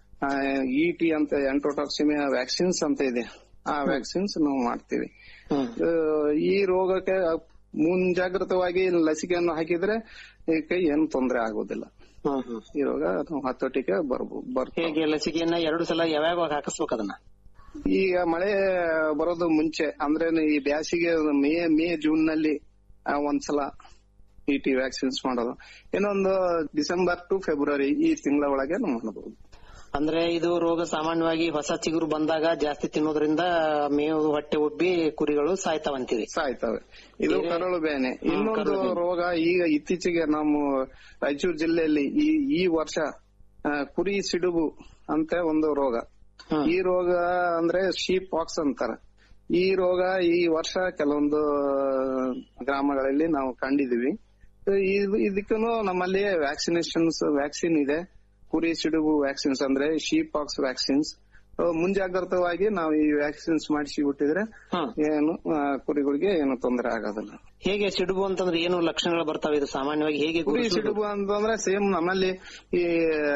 M: ಇ ಟಿ ಅಂತ ಎಂಟ್ರೋಟಾಕ್ಸಿಮಿಯಾ ವ್ಯಾಕ್ಸಿನ್ಸ್ ಅಂತ ಇದೆ ಆ ವ್ಯಾಕ್ಸಿನ್ಸ್ ನಾವು ಮಾಡ್ತೀವಿ ಆ, ಈ ರೋಗಕ್ಕೆ ಮುಂಜಾಗ್ರತವಾಗಿ ಲಸಿಕೆಯನ್ನು ಹಾಕಿದ್ರೆ ಇದಕ್ಕೆ ಏನು ತೊಂದರೆ ಆಗೋದಿಲ್ಲ ಈ ರೋಗ ನಾವು ಹತೋಟಿಗೆ ಬರ್ಬೋದು ಬರ್ತದೆ
L: ಹೇಗೆ ಲಸಿಕೆಯನ್ನ ಎರಡು ಸಲ ಯಾವ್ಯಾವ ಹಾಕಿಸ್ಬೇಕು ಅದನ್ನ
M: ಈಗ ಮಳೆ ಬರೋದು ಮುಂಚೆ ಅಂದ್ರೆ ಈ ಬ್ಯಾಸಿಗೆ ಮೇ ಮೇ ಜೂನ್ ನಲ್ಲಿ ಆ, ಒಂದ್ಸಲ ಇ ಟಿ ವ್ಯಾಕ್ಸಿನ್ಸ್ ಮಾಡೋದು ಇನ್ನೊಂದು ಡಿಸೆಂಬರ್ ಟು ಫೆಬ್ರವರಿ ಈ ತಿಂಗಳ ಒಳಗೆ ನಾವು ಮಾಡಬಹುದು
L: ಅಂದ್ರೆ ಇದು ರೋಗ ಸಾಮಾನ್ಯವಾಗಿ ಹೊಸ ಚಿಗುರು ಬಂದಾಗ ಜಾಸ್ತಿ ತಿನ್ನೋದ್ರಿಂದ ಮೇವು ಹೊಟ್ಟೆ ಉಬ್ಬಿ ಕುರಿಗಳು ಸಾಯ್ತಾವಂತೀರಿ
M: ಸಾಯ್ತವೆ ಇದು ಕರಳು ಬೇನೆ ಇನ್ನೊಂದು ರೋಗ ಈಗ ಇತ್ತೀಚೆಗೆ ನಮ್ಮ ರಾಯಚೂರು ಜಿಲ್ಲೆಯಲ್ಲಿ ಈ ಈ ವರ್ಷ ಆ, ಕುರಿ ಸಿಡುಬು ಅಂತ ಒಂದು ರೋಗ ಈ ರೋಗ ಅಂದ್ರೆ ಶೀಪ್ ಪಾಕ್ಸ್ ಅಂತಾರ ಈ ರೋಗ ಈ ವರ್ಷ ಕೆಲವೊಂದು ಗ್ರಾಮಗಳಲ್ಲಿ ನಾವು ಕಂಡಿದೀವಿ ಇದು ಇದಕ್ಕೂ ನಮ್ಮಲ್ಲಿ ವ್ಯಾಕ್ಸಿನೇಷನ್ಸ್ ವ್ಯಾಕ್ಸಿನ್ ಇದೆ ಕುರಿ ಸಿಡುಬು ವ್ಯಾಕ್ಸಿನ್ಸ್ ಅಂದ್ರೆ ಶೀಪ್ ಪಾಕ್ಸ್ ವ್ಯಾಕ್ಸಿನ್ಸ್ ಮುಂಜಾಗ್ರತವಾಗಿ ನಾವು ಈ ವ್ಯಾಕ್ಸಿನ್ಸ್ ಮಾಡಿಸಿ ಬಿಟ್ಟಿದ್ರೆ ಏನು ಆ, ಕುರಿಗಳಿಗೆ ಏನು ತೊಂದರೆ ಆಗೋದಿಲ್ಲ
L: ಹೇಗೆ ಸಿಡುಬು ಅಂತಂದ್ರೆ ಏನು ಲಕ್ಷಣಗಳು ಬರ್ತಾವೆ ಇದು ಸಾಮಾನ್ಯವಾಗಿ ಹೇಗೆ
M: ಕುರಿ
L: ಗುರುತಿಸೋದು?
M: ಸಿಡುಬು ಅಂತಂದ್ರೆ ಸೇಮ್ ನಮ್ಮಲ್ಲಿ ಈ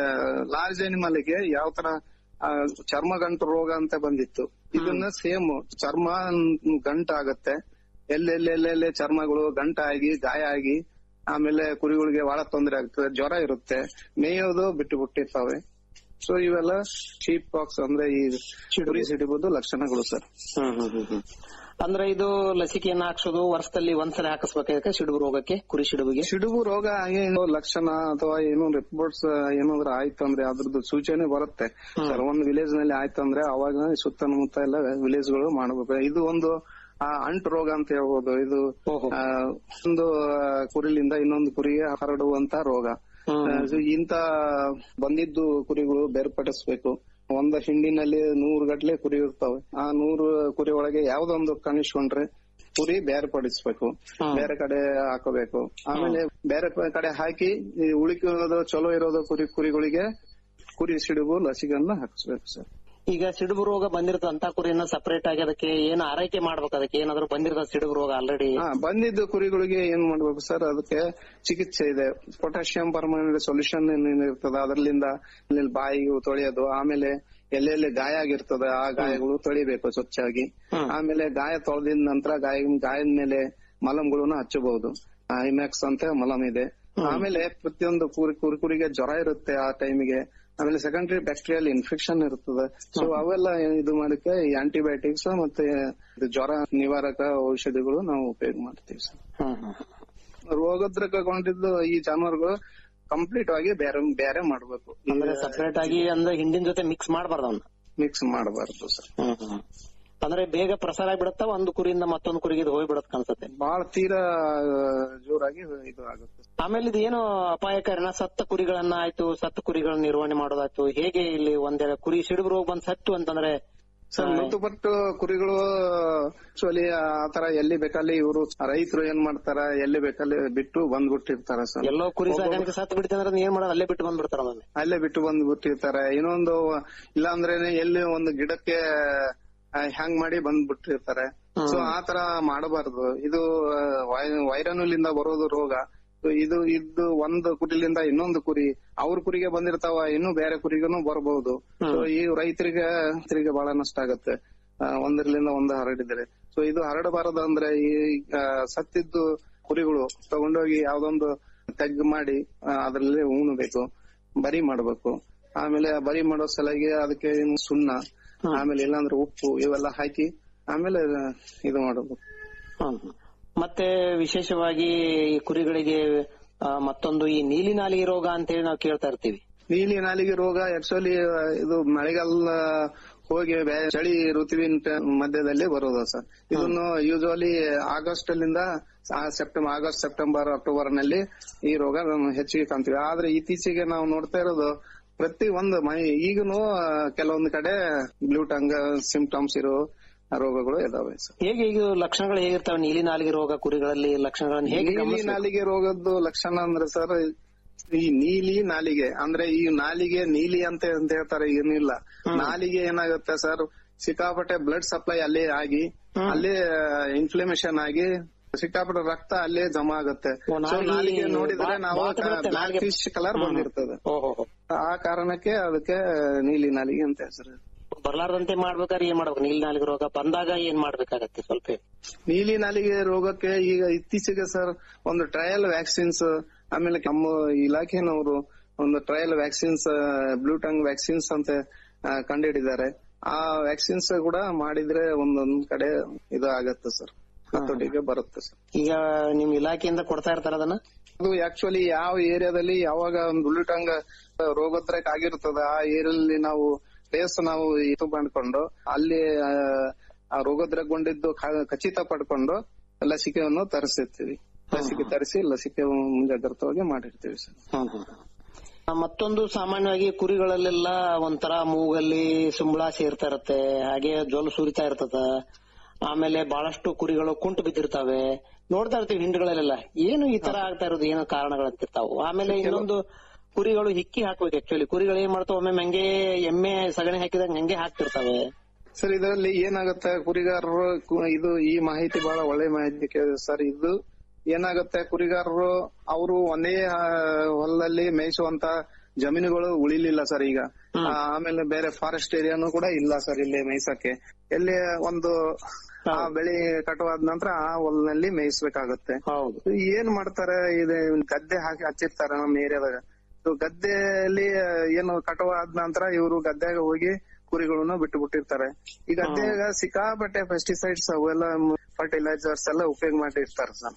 M: ಲಾರ್ಜ್ ಅನಿಮಲ್ಗೆ ಯಾವ ತರ ಆ, ಚರ್ಮ ಗಂಟು ರೋಗ ಅಂತ ಬಂದಿತ್ತು ಇದನ್ನ ಸೇಮ್ ಚರ್ಮ ಗಂಟಾಗತ್ತೆ ಎಲ್ಲೆಲ್ಲೆಲ್ಲೆಲ್ಲೆ ಚರ್ಮಗಳು ಗಂಟಾಗಿ ಗಾಯ ಆಗಿ ಆಮೇಲೆ ಕುರಿಗಳಿಗೆ ಬಹಳ ತೊಂದರೆ ಆಗ್ತದೆ ಜ್ವರ ಇರುತ್ತೆ ಮೇಯೋದು ಬಿಟ್ಟು ಬಿಟ್ಟಿರ್ತಾವೆ ಸೊ ಇವೆಲ್ಲ ಶೀಪ್ ಪಾಕ್ಸ್ ಅಂದ್ರೆ ಈ ಕುರಿ ಸಿಡಿಬೋದು ಲಕ್ಷಣಗಳು ಸರ್
L: ಹ್ಮ್ ಹ್ಮ್ ಹ್ಮ್ ಹ್ಮ್. ಅಂದ್ರೆ ಇದು ಲಸಿಕೆಯನ್ನ ಹಾಕ್ಸೋದು ವರ್ಷದಲ್ಲಿ ಒಂದ್ಸಲ ಹಾಕಿಸ್ಬೇಕಾಗತ್ತೆ ಸಿಡುಬು ರೋಗಕ್ಕೆ ಕುರಿ ಸಿಡುಬಿಗೆ
M: ಸಿಡುಬು ರೋಗ ಏನು ಲಕ್ಷಣ ಅಥವಾ ಏನು ರಿಪೋರ್ಟ್ಸ್ ಏನಾದ್ರು ಆಯ್ತು ಅಂದ್ರೆ ಅದ್ರದ್ದು ಸೂಚನೆ ಬರುತ್ತೆ ಸರ್ ಒಂದು ವಿಲೇಜ್ ನಲ್ಲಿ ಆಯ್ತು ಅಂದ್ರೆ ಅವಾಗ ಸುತ್ತಮುತ್ತ ಎಲ್ಲ ವಿಲೇಜ್ ಗಳು ಮಾಡಬೇಕು ಇದು ಒಂದು ಆ, ಅಂಟು ರೋಗ ಅಂತ ಹೇಳ್ಬೋದು ಇದು ಆ, ಒಂದು ಆ, ಕುರಿಲಿಂದ ಇನ್ನೊಂದು ಕುರಿಗೆ ಹರಡುವಂತ ರೋಗ ಆ, so ಇಂತ ಬಂದಿದ್ದು ಕುರಿಗಳು ಬೇರ್ಪಡಿಸ್ಬೇಕು ಒಂದ ಹಿಂಡಿನಲ್ಲಿ ನೂರು ಗಟ್ಲೆ ಕುರಿ ಇರ್ತಾವೆ ಆ ನೂರು ಕುರಿ ಒಳಗೆ ಯಾವ್ದೊಂದು ಕಾಣಿಸ್ಕೊಂಡ್ರೆ ಕುರಿ ಬೇರ್ಪಡಿಸ್ಬೇಕು ಬೇರೆ ಕಡೆ ಹಾಕೋಬೇಕು ಆಮೇಲೆ ಬೇರೆ ಪ- ಕಡೆ ಹಾಕಿ ಈ ಉಳಿಕೋದು ಚಲೋ ಇರೋದು ಕುರಿ ಕುರಿಗಳಿಗೆ ಕುರಿ ಸಿಡುಬು ಲಸಿಕೆಯನ್ನ ಹಾಕಿಸ್ಬೇಕು ಸರ್
L: ಈಗ ಸಿಡುಬು ರೋಗ ಬಂದಿರ್ತದ ಅಂತ ಕುರಿಯನ್ನ ಸಪರೇಟ್ ಆಗಿ ಅದಕ್ಕೆ ಏನು ಆರೈಕೆ ಮಾಡ್ಬೇಕು ಅದಕ್ಕೆ ಏನಾದ್ರು ಬಂದಿರ್ತದ ಸಿಡುಬು ರೋಗ ಆಲ್ರೆಡಿ
M: ಹಾ ಬಂದಿದ್ದು ಕುರಿಗಳಿಗೆ ಏನ್ ಮಾಡ್ಬೇಕು ಸರ್ ಅದಕ್ಕೆ ಚಿಕಿತ್ಸೆ ಇದೆ ಪೊಟ್ಯಾಷಿಯಂ ಪರ್ಮನೆಂಟ್ ಸೊಲ್ಯೂಷನ್ ಇರ್ತದ ಅದರಲ್ಲಿಂದ ಇಲ್ಲಿ ಬಾಯಿ ತೊಳೆಯೋದು ಆಮೇಲೆ ಎಲ್ಲೆಲ್ಲಿ ಗಾಯ ಆಗಿರ್ತದ ಆ ಗಾಯಗಳು ತೊಳಿಬೇಕು ಸ್ವಚ್ಛಾಗಿ ಆಮೇಲೆ ಗಾಯ ತೊಳೆದಿದ ನಂತರ ಗಾಯ ಗಾಯದ ಮೇಲೆ ಮಲಮ್ಗಳನ್ನ ಹಚ್ಚಬಹುದು ಐಮ್ಯಾಕ್ಸ್ ಅಂತ ಮಲಮ್ ಇದೆ ಆಮೇಲೆ ಪ್ರತಿಯೊಂದು ಕುರಿ ಕುರಿ ಕುರಿಗೆ ಜ್ವರ ಇರುತ್ತೆ ಆ ಟೈಮಿಗೆ ಆಮೇಲೆ ಸೆಕೆಂಡರಿ ಬ್ಯಾಕ್ಟೀರಿಯಲ್ ಇನ್ಫೆಕ್ಷನ್ ಇರ್ತದೆ ಸೊ ಅವೆಲ್ಲ ಇದು ಮಾಡಕ್ಕೆ ಈ ಆಂಟಿಬಯೋಟಿಕ್ಸ್ ಮತ್ತೆ ಇದು ಜ್ವರ ನಿವಾರಕ ಔಷಧಿಗಳು ನಾವು ಉಪಯೋಗ ಮಾಡ್ತೀವಿ ಸರ್ ರೋಗದ್ರಕಗೊಂಡಿದ್ದು ಈ ಜಾನುವಾರುಗಳು ಕಂಪ್ಲೀಟ್ ಆಗಿ ಬೇರೆ ಬೇರೆ ಮಾಡ್ಬೇಕು
L: ಅಂದ್ರೆ ಸಪರೇಟ್ ಆಗಿ ಅಂದ್ರೆ ಹಿಂಡಿನ ಜೊತೆ ಮಿಕ್ಸ್ ಮಾಡಬಾರ್ದು ಅವನ್ನ
M: ಮಿಕ್ಸ್ ಮಾಡಬಾರ್ದು ಸರ್
L: ಅಂದ್ರೆ ಬೇಗ ಪ್ರಸಾರ ಆಗ್ಬಿಡತ್ತ ಒಂದು ಕುರಿಯಿಂದ ಮತ್ತೊಂದು ಕುರಿಗೆ ಇದು ಹೋಗ್ಬಿಡತ್ ಕಾಣಿಸುತ್ತೆ
M: ಬಹಳ ತೀರಾ ಆ, ಜೋರಾಗಿ ಇದು ಆಗುತ್ತೆ
L: ಆಮೇಲೆ ಇದು ಏನು ಅಪಾಯಕಾರಿನ ಸತ್ತ ಕುರಿಗಳನ್ನ ಆಯ್ತು ಸತ್ತ ಕುರಿಗಳನ್ನ ನಿರ್ವಹಣೆ ಮಾಡೋದಾಯ್ತು ಹೇಗೆ ಇಲ್ಲಿ ಒಂದೇ ಕುರಿ ಸಿಡುಬು ರೋಗ ಬಂದ್ ಸತ್ತು ಅಂತಂದ್ರೆ
M: ಸರ್ ಮೃತಪಟ್ಟು ಕುರಿಗಳು ಆಕ್ಚುಲಿ ಆತರ ಎಲ್ಲಿ ಬೇಕಲ್ಲಿ ಇವರು ರೈತರು ಏನ್ ಮಾಡ್ತಾರ ಎಲ್ಲಿ ಬೇಕಲ್ಲಿ ಬಿಟ್ಟು ಬಂದ್ಬಿಟ್ಟಿರ್ತಾರ ಸರ್
L: ಎಲ್ಲೋ ಕುರಿ ಸಾಕಾಣಿಕೆ ಸತ್ತು ಬಿಡ್ತಿ ಅಂದ್ರೆ ಏನ್ ಮಾಡೋದು ಅಲ್ಲೇ ಬಿಟ್ಟು ಬಂದ್ಬಿಡ್ತಾರ ಒಮ್ಮೆ
M: ಅಲ್ಲೇ ಬಿಟ್ಟು ಬಂದ್ಬಿಟ್ಟಿರ್ತಾರೆ ಇನ್ನೊಂದು ಇಲ್ಲ ಅಂದ್ರೆ ಎಲ್ಲಿ ಒಂದು ಗಿಡಕ್ಕೆ ಆ, ಹ್ಯಾಂಗ್ ಮಾಡಿ ಬಂದ್ಬಿಟ್ಟಿರ್ತಾರೆ ಸೊ ಆತರ ಮಾಡಬಾರ್ದು ಇದು ವೈರನ್ಲಿಂದ ಬರೋದು ರೋಗ So ಇದು ಇದು ಒಂದು ಕುರಿಲಿಂದ ಇನ್ನೊಂದು ಕುರಿ ಅವ್ರ ಕುರಿಗೆ ಬಂದಿರ್ತಾವ ಇನ್ನು ಬೇರೆ ಕುರಿಗೂ ಬರಬಹುದು ಸೊ ಈ ರೈತರಿಗೆ ರೈತರಿಗೆ ಬಹಳ ನಷ್ಟ ಆಗತ್ತೆ ಆ, ಒಂದರಿಂದ ಒಂದು ಹರಡಿದ್ರೆ ಸೊ ಇದು ಹರಡಬಾರದು ಅಂದ್ರೆ ಈ ಆ, ಸತ್ತಿದ್ದು ಕುರಿಗಳು ತಗೊಂಡೋಗಿ ಯಾವ್ದೊಂದು ತೆಗ್ ಮಾಡಿ ಅದರಲ್ಲಿ ಉಣ್ಬೇಕು ಬರಿ ಮಾಡ್ಬೇಕು ಆಮೇಲೆ ಆ ಬರಿ ಮಾಡೋ ಸಲಗೆ ಅದಕ್ಕೆ ಏನು ಸುಣ್ಣ ಆಮೇಲೆ ಇಲ್ಲಾಂದ್ರೆ ಉಪ್ಪು ಇವೆಲ್ಲ ಹಾಕಿ ಆಮೇಲೆ ಇದು ಮಾಡಬೇಕು
L: ಮತ್ತೆ ವಿಶೇಷವಾಗಿ ಈ ಕುರಿಗಳಿಗೆ ಆ, ಮತ್ತೊಂದು ಈ ನೀಲಿ ನಾಲಿಗೆ ರೋಗ ಅಂತೇಳಿ ನಾವು ಕೇಳ್ತಾ ಇರ್ತೀವಿ
M: ನೀಲಿ ನಾಲಿಗೆ ರೋಗ ಆಕ್ಚುಲಿ ಇದು ಮಳೆಗಾಲ ಹೋಗಿ ಬೇ- ಚಳಿ ಋತುವಿನ ಟ- ಮಧ್ಯದಲ್ಲಿ ಬರೋದು ಸರ್ ಇದನ್ನು ಯೂಶುವಲಿ ಆಗಸ್ಟ್ ಅಲ್ಲಿಂದ ಸೆಪ್ಟೆಂಬರ್ ಆಗಸ್ಟ್ ಸೆಪ್ಟೆಂಬರ್ ಅಕ್ಟೋಬರ್ ನಲ್ಲಿ ಈ ರೋಗ ನಾವು ಹೆಚ್ಚಿಗೆ ಕಾಣ್ತೀವಿ ಆದ್ರೆ ಇತ್ತೀಚೆಗೆ ನಾವು ನೋಡ್ತಾ ಇರೋದು ಪ್ರತಿ ಒಂದು ಮೈ ಈಗನು ಕೆಲವೊಂದು ಕಡೆ ಬ್ಲೂ ಟಂಗ್ ಸಿಂಪ್ಟಮ್ಸ್ ಇರೋ ರೋಗಗಳು ಇದಾವೆ ಸರ್
L: ಹೇಗೆ ಈಗ ಲಕ್ಷಣಗಳು ಹೇಗಿರ್ತಾವೆ ನೀಲಿ ನಾಲಿಗೆ ರೋಗ ಕುರಿಗಳಲ್ಲಿ ಲಕ್ಷಣಗಳನ್ನು ಹೇಗೆ
M: ನೀಲಿ
L: ಗಮನಿಸ್ಬೇಕು?
M: ನಾಲಿಗೆ ರೋಗದ್ದು ಲಕ್ಷಣ ಅಂದ್ರೆ ಸರ್ ಈ ನೀಲಿ ನಾಲಿಗೆ ಅಂದ್ರೆ ಈ ನಾಲಿಗೆ ನೀಲಿ ಅಂತ ಅಂತ ಹೇಳ್ತಾರೆ ಏನಿಲ್ಲ ನಾಲಿಗೆ ಏನಾಗುತ್ತೆ ಸರ್ ಸಿಕ್ಕಾಪಟ್ಟೆ ಬ್ಲಡ್ ಸಪ್ಲೈ ಅಲ್ಲೇ ಆಗಿ ಅಲ್ಲೇ ಇನ್ಫ್ಲಮೇಷನ್ ಆಗಿ ಸಿಕ್ಕಾಪಟ್ಟೆ ರಕ್ತ ಅಲ್ಲೇ ಜಮಾ ಆಗುತ್ತೆ
L: ಓ,
M: So,
L: ನಾಲಿಗೆ
M: ನಾಲಿಗೆ ನೋಡಿದ್ರೆ
L: ಬಾ-
M: ನಾವು
L: ಬಾತ್ ಬರುತ್ತೆ, ನಾಲಿಗೆ.
M: Fish colour
L: hmm.
M: ಬಂದಿರ್ತದೆ
L: ಓಹೋ
M: ಆ ಕಾರಣಕ್ಕೆ ಅದಕ್ಕೆ ನೀಲಿ ನಾಲಿಗೆ ಅಂತ ಹೆಸರು
L: ಬರ್ಲಾರ್ದಂತೆ ಮಾಡ್ಬೇಕಾದ್ರೆ ಏನ್ ಮಾಡ್ಬೇಕು ನೀಲ್ ನಾಲಿಗೆ ರೋಗ ಬಂದಾಗ ಏನ್ ಮಾಡ್ಬೇಕಾಗತ್ತೆ ಸ್ವಲ್ಪ ಹೇಳಿ.
M: ನೀಲಿ ನಾಲಿಗೆ ರೋಗಕ್ಕೆ ಈಗ ಇತ್ತೀಚೆಗೆ ಸರ್ ಒಂದು ಟ್ರಯಲ್ ವ್ಯಾಕ್ಸಿನ್ಸ್ ಆಮೇಲೆ ನಮ್ಮ ಇಲಾಖೆನವರು ಒಂದು trial vaccines blue tongue vaccines ಅಂತ ಆ, ಕಂಡುಹಿಡಿದ್ದಾರೆ ಆ ವ್ಯಾಕ್ಸಿನ್ಸ್ ಕೂಡ ಮಾಡಿದ್ರೆ ಒಂದೊಂದ್ ಕಡೆ ಇದು ಆಗತ್ತೆ ಸರ್ ಹತೋಟಿಗೆ ಬರುತ್ತೆ ಸರ್
L: ಈಗ ನಿಮ್ ಇಲಾಖೆಯಿಂದ ಕೊಡ್ತಾ ಇರ್ತಾರ ಅದನ್ನ
M: ಅದು ಆಕ್ಚುಲಿ ಯಾವ ಏರಿಯಾದಲ್ಲಿ ಯಾವಾಗ ಒಂದು ಬುಲ್ಟಂಗ್ ರೋಗೋದ್ರೇಕ ಆಗಿರ್ತದ ಆ ಏರಿಯಾದಲ್ಲಿ ನಾವು ಪ್ಲೇಸ್ ನಾವು ಇದು ಮಾಡ್ಕೊಂಡು ಅಲ್ಲಿ ಆ, ಆ ರೋಗೋದ್ರೇಕಗೊಂಡಿದ್ದು ಖ- ಖಚಿತ ಪಡ್ಕೊಂಡು ಲಸಿಕೆಯನ್ನು ತರಿಸಿರ್ತೀವಿ ಲಸಿಕೆ ತರಿಸಿ ಲಸಿಕೆ ಮುಂಜಾಗ್ರತವಾಗಿ ಮಾಡಿರ್ತೀವಿ ಸರ್
L: ಆ, ಮತ್ತೊಂದು ಸಾಮಾನ್ಯವಾಗಿ ಕುರಿಗಳಲ್ಲೆಲ್ಲ ಒಂಥರ ಮೂಗಲ್ಲಿ ಸುಂಬಳ ಸೇರ್ತಾ ಇರತ್ತೆ ಹಾಗೆ ಜೊಲ್ ಸುರಿತಾ ಇರ್ತದ ಆಮೇಲೆ ಬಹಳಷ್ಟು ಕುರಿಗಳು ಕುಂಟು ಬಿದ್ದಿರ್ತಾವೆ ನೋಡ್ತಾ ಇರ್ತೀವಿ ಹಿಂಡುಗಳಲ್ಲೆಲ್ಲ ಏನು ಈ ತರ ಆಗ್ತಾ ಇರೋದು ಏನೋ ಕಾರಣಗಳಂತಿರ್ತಾವು ಆಮೇಲೆ ಇನ್ನೊಂದು ಕುರಿಗಳು ಹಿಕ್ಕಿ ಹಾಕ್ಬೇಕು ಆಕ್ಚುಲಿ ಕುರಿಗಳು ಏನ್ ಮಾಡ್ತಾವ ಒಮ್ಮೆ ಹಂಗೆ ಎಮ್ಮೆ ಸಗಣಿ ಹಾಕಿದಂಗ ಹಂಗೆ ಹಾಕ್ತಿರ್ತಾವೆ
M: ಸರ್ ಇದರಲ್ಲಿ ಏನಾಗುತ್ತೆ ಕುರಿಗಾರರು ಕು- ಇದು ಈ ಮಾಹಿತಿ ಬಹಳ ಒಳ್ಳೆ ಮಾಹಿತಿ ಕೇಳಿದೆ ಸರ್ ಇದು ಏನಾಗುತ್ತೆ ಕುರಿಗಾರರು ಅವರು ಒಂದೇ ಆ, ಹೊಲದಲ್ಲಿ ಮೇಯಿಸುವಂತ ಜಮೀನುಗಳು ಉಳಿಲಿಲ್ಲ ಸರ್ ಈಗ ಆ, ಆಮೇಲೆ ಬೇರೆ ಫಾರೆಸ್ಟ್ ಏರಿಯಾನು ಕೂಡ ಇಲ್ಲ ಸರ್ ಇಲ್ಲಿ ಮೇಯ್ಸಕ್ಕೆ ಎಲ್ಲಿ ಒಂದು ಆ ಬೆಳೆ ಕಟವಾದ ನಂತರ ಆ ಹೊಲದಲ್ಲಿ ಮೇಯಿಸ್ಬೇಕಾಗತ್ತೆ ಏನ್ ಮಾಡ್ತಾರೆ ಇದು ಗದ್ದೆ ಹಾಕಿ ಹಚ್ಚಿರ್ತಾರೆ ನಮ್ಮ ಏರಿಯಾದಾಗ So, ಗದ್ದೆಯಲ್ಲಿ ಏನು ಕಟಾವ್ ಆದ ನಂತರ ಇವರು ಗದ್ದೆಗೆ ಹೋಗಿ ಕುರಿಗಳನ್ನ ಬಿಟ್ಟು ಬಿಟ್ಟಿರ್ತಾರೆ ಈ ಗದ್ದೆಗ ಸಿಕ್ಕಾಪಟ್ಟೆ ಪೆಸ್ಟಿಸೈಡ್ಸ್ ಅವೆಲ್ಲ ಫರ್ಟಿಲೈಸರ್ಸ್ ಎಲ್ಲ ಉಪಯೋಗ ಮಾಡಿರ್ತಾರೆ ಸರ್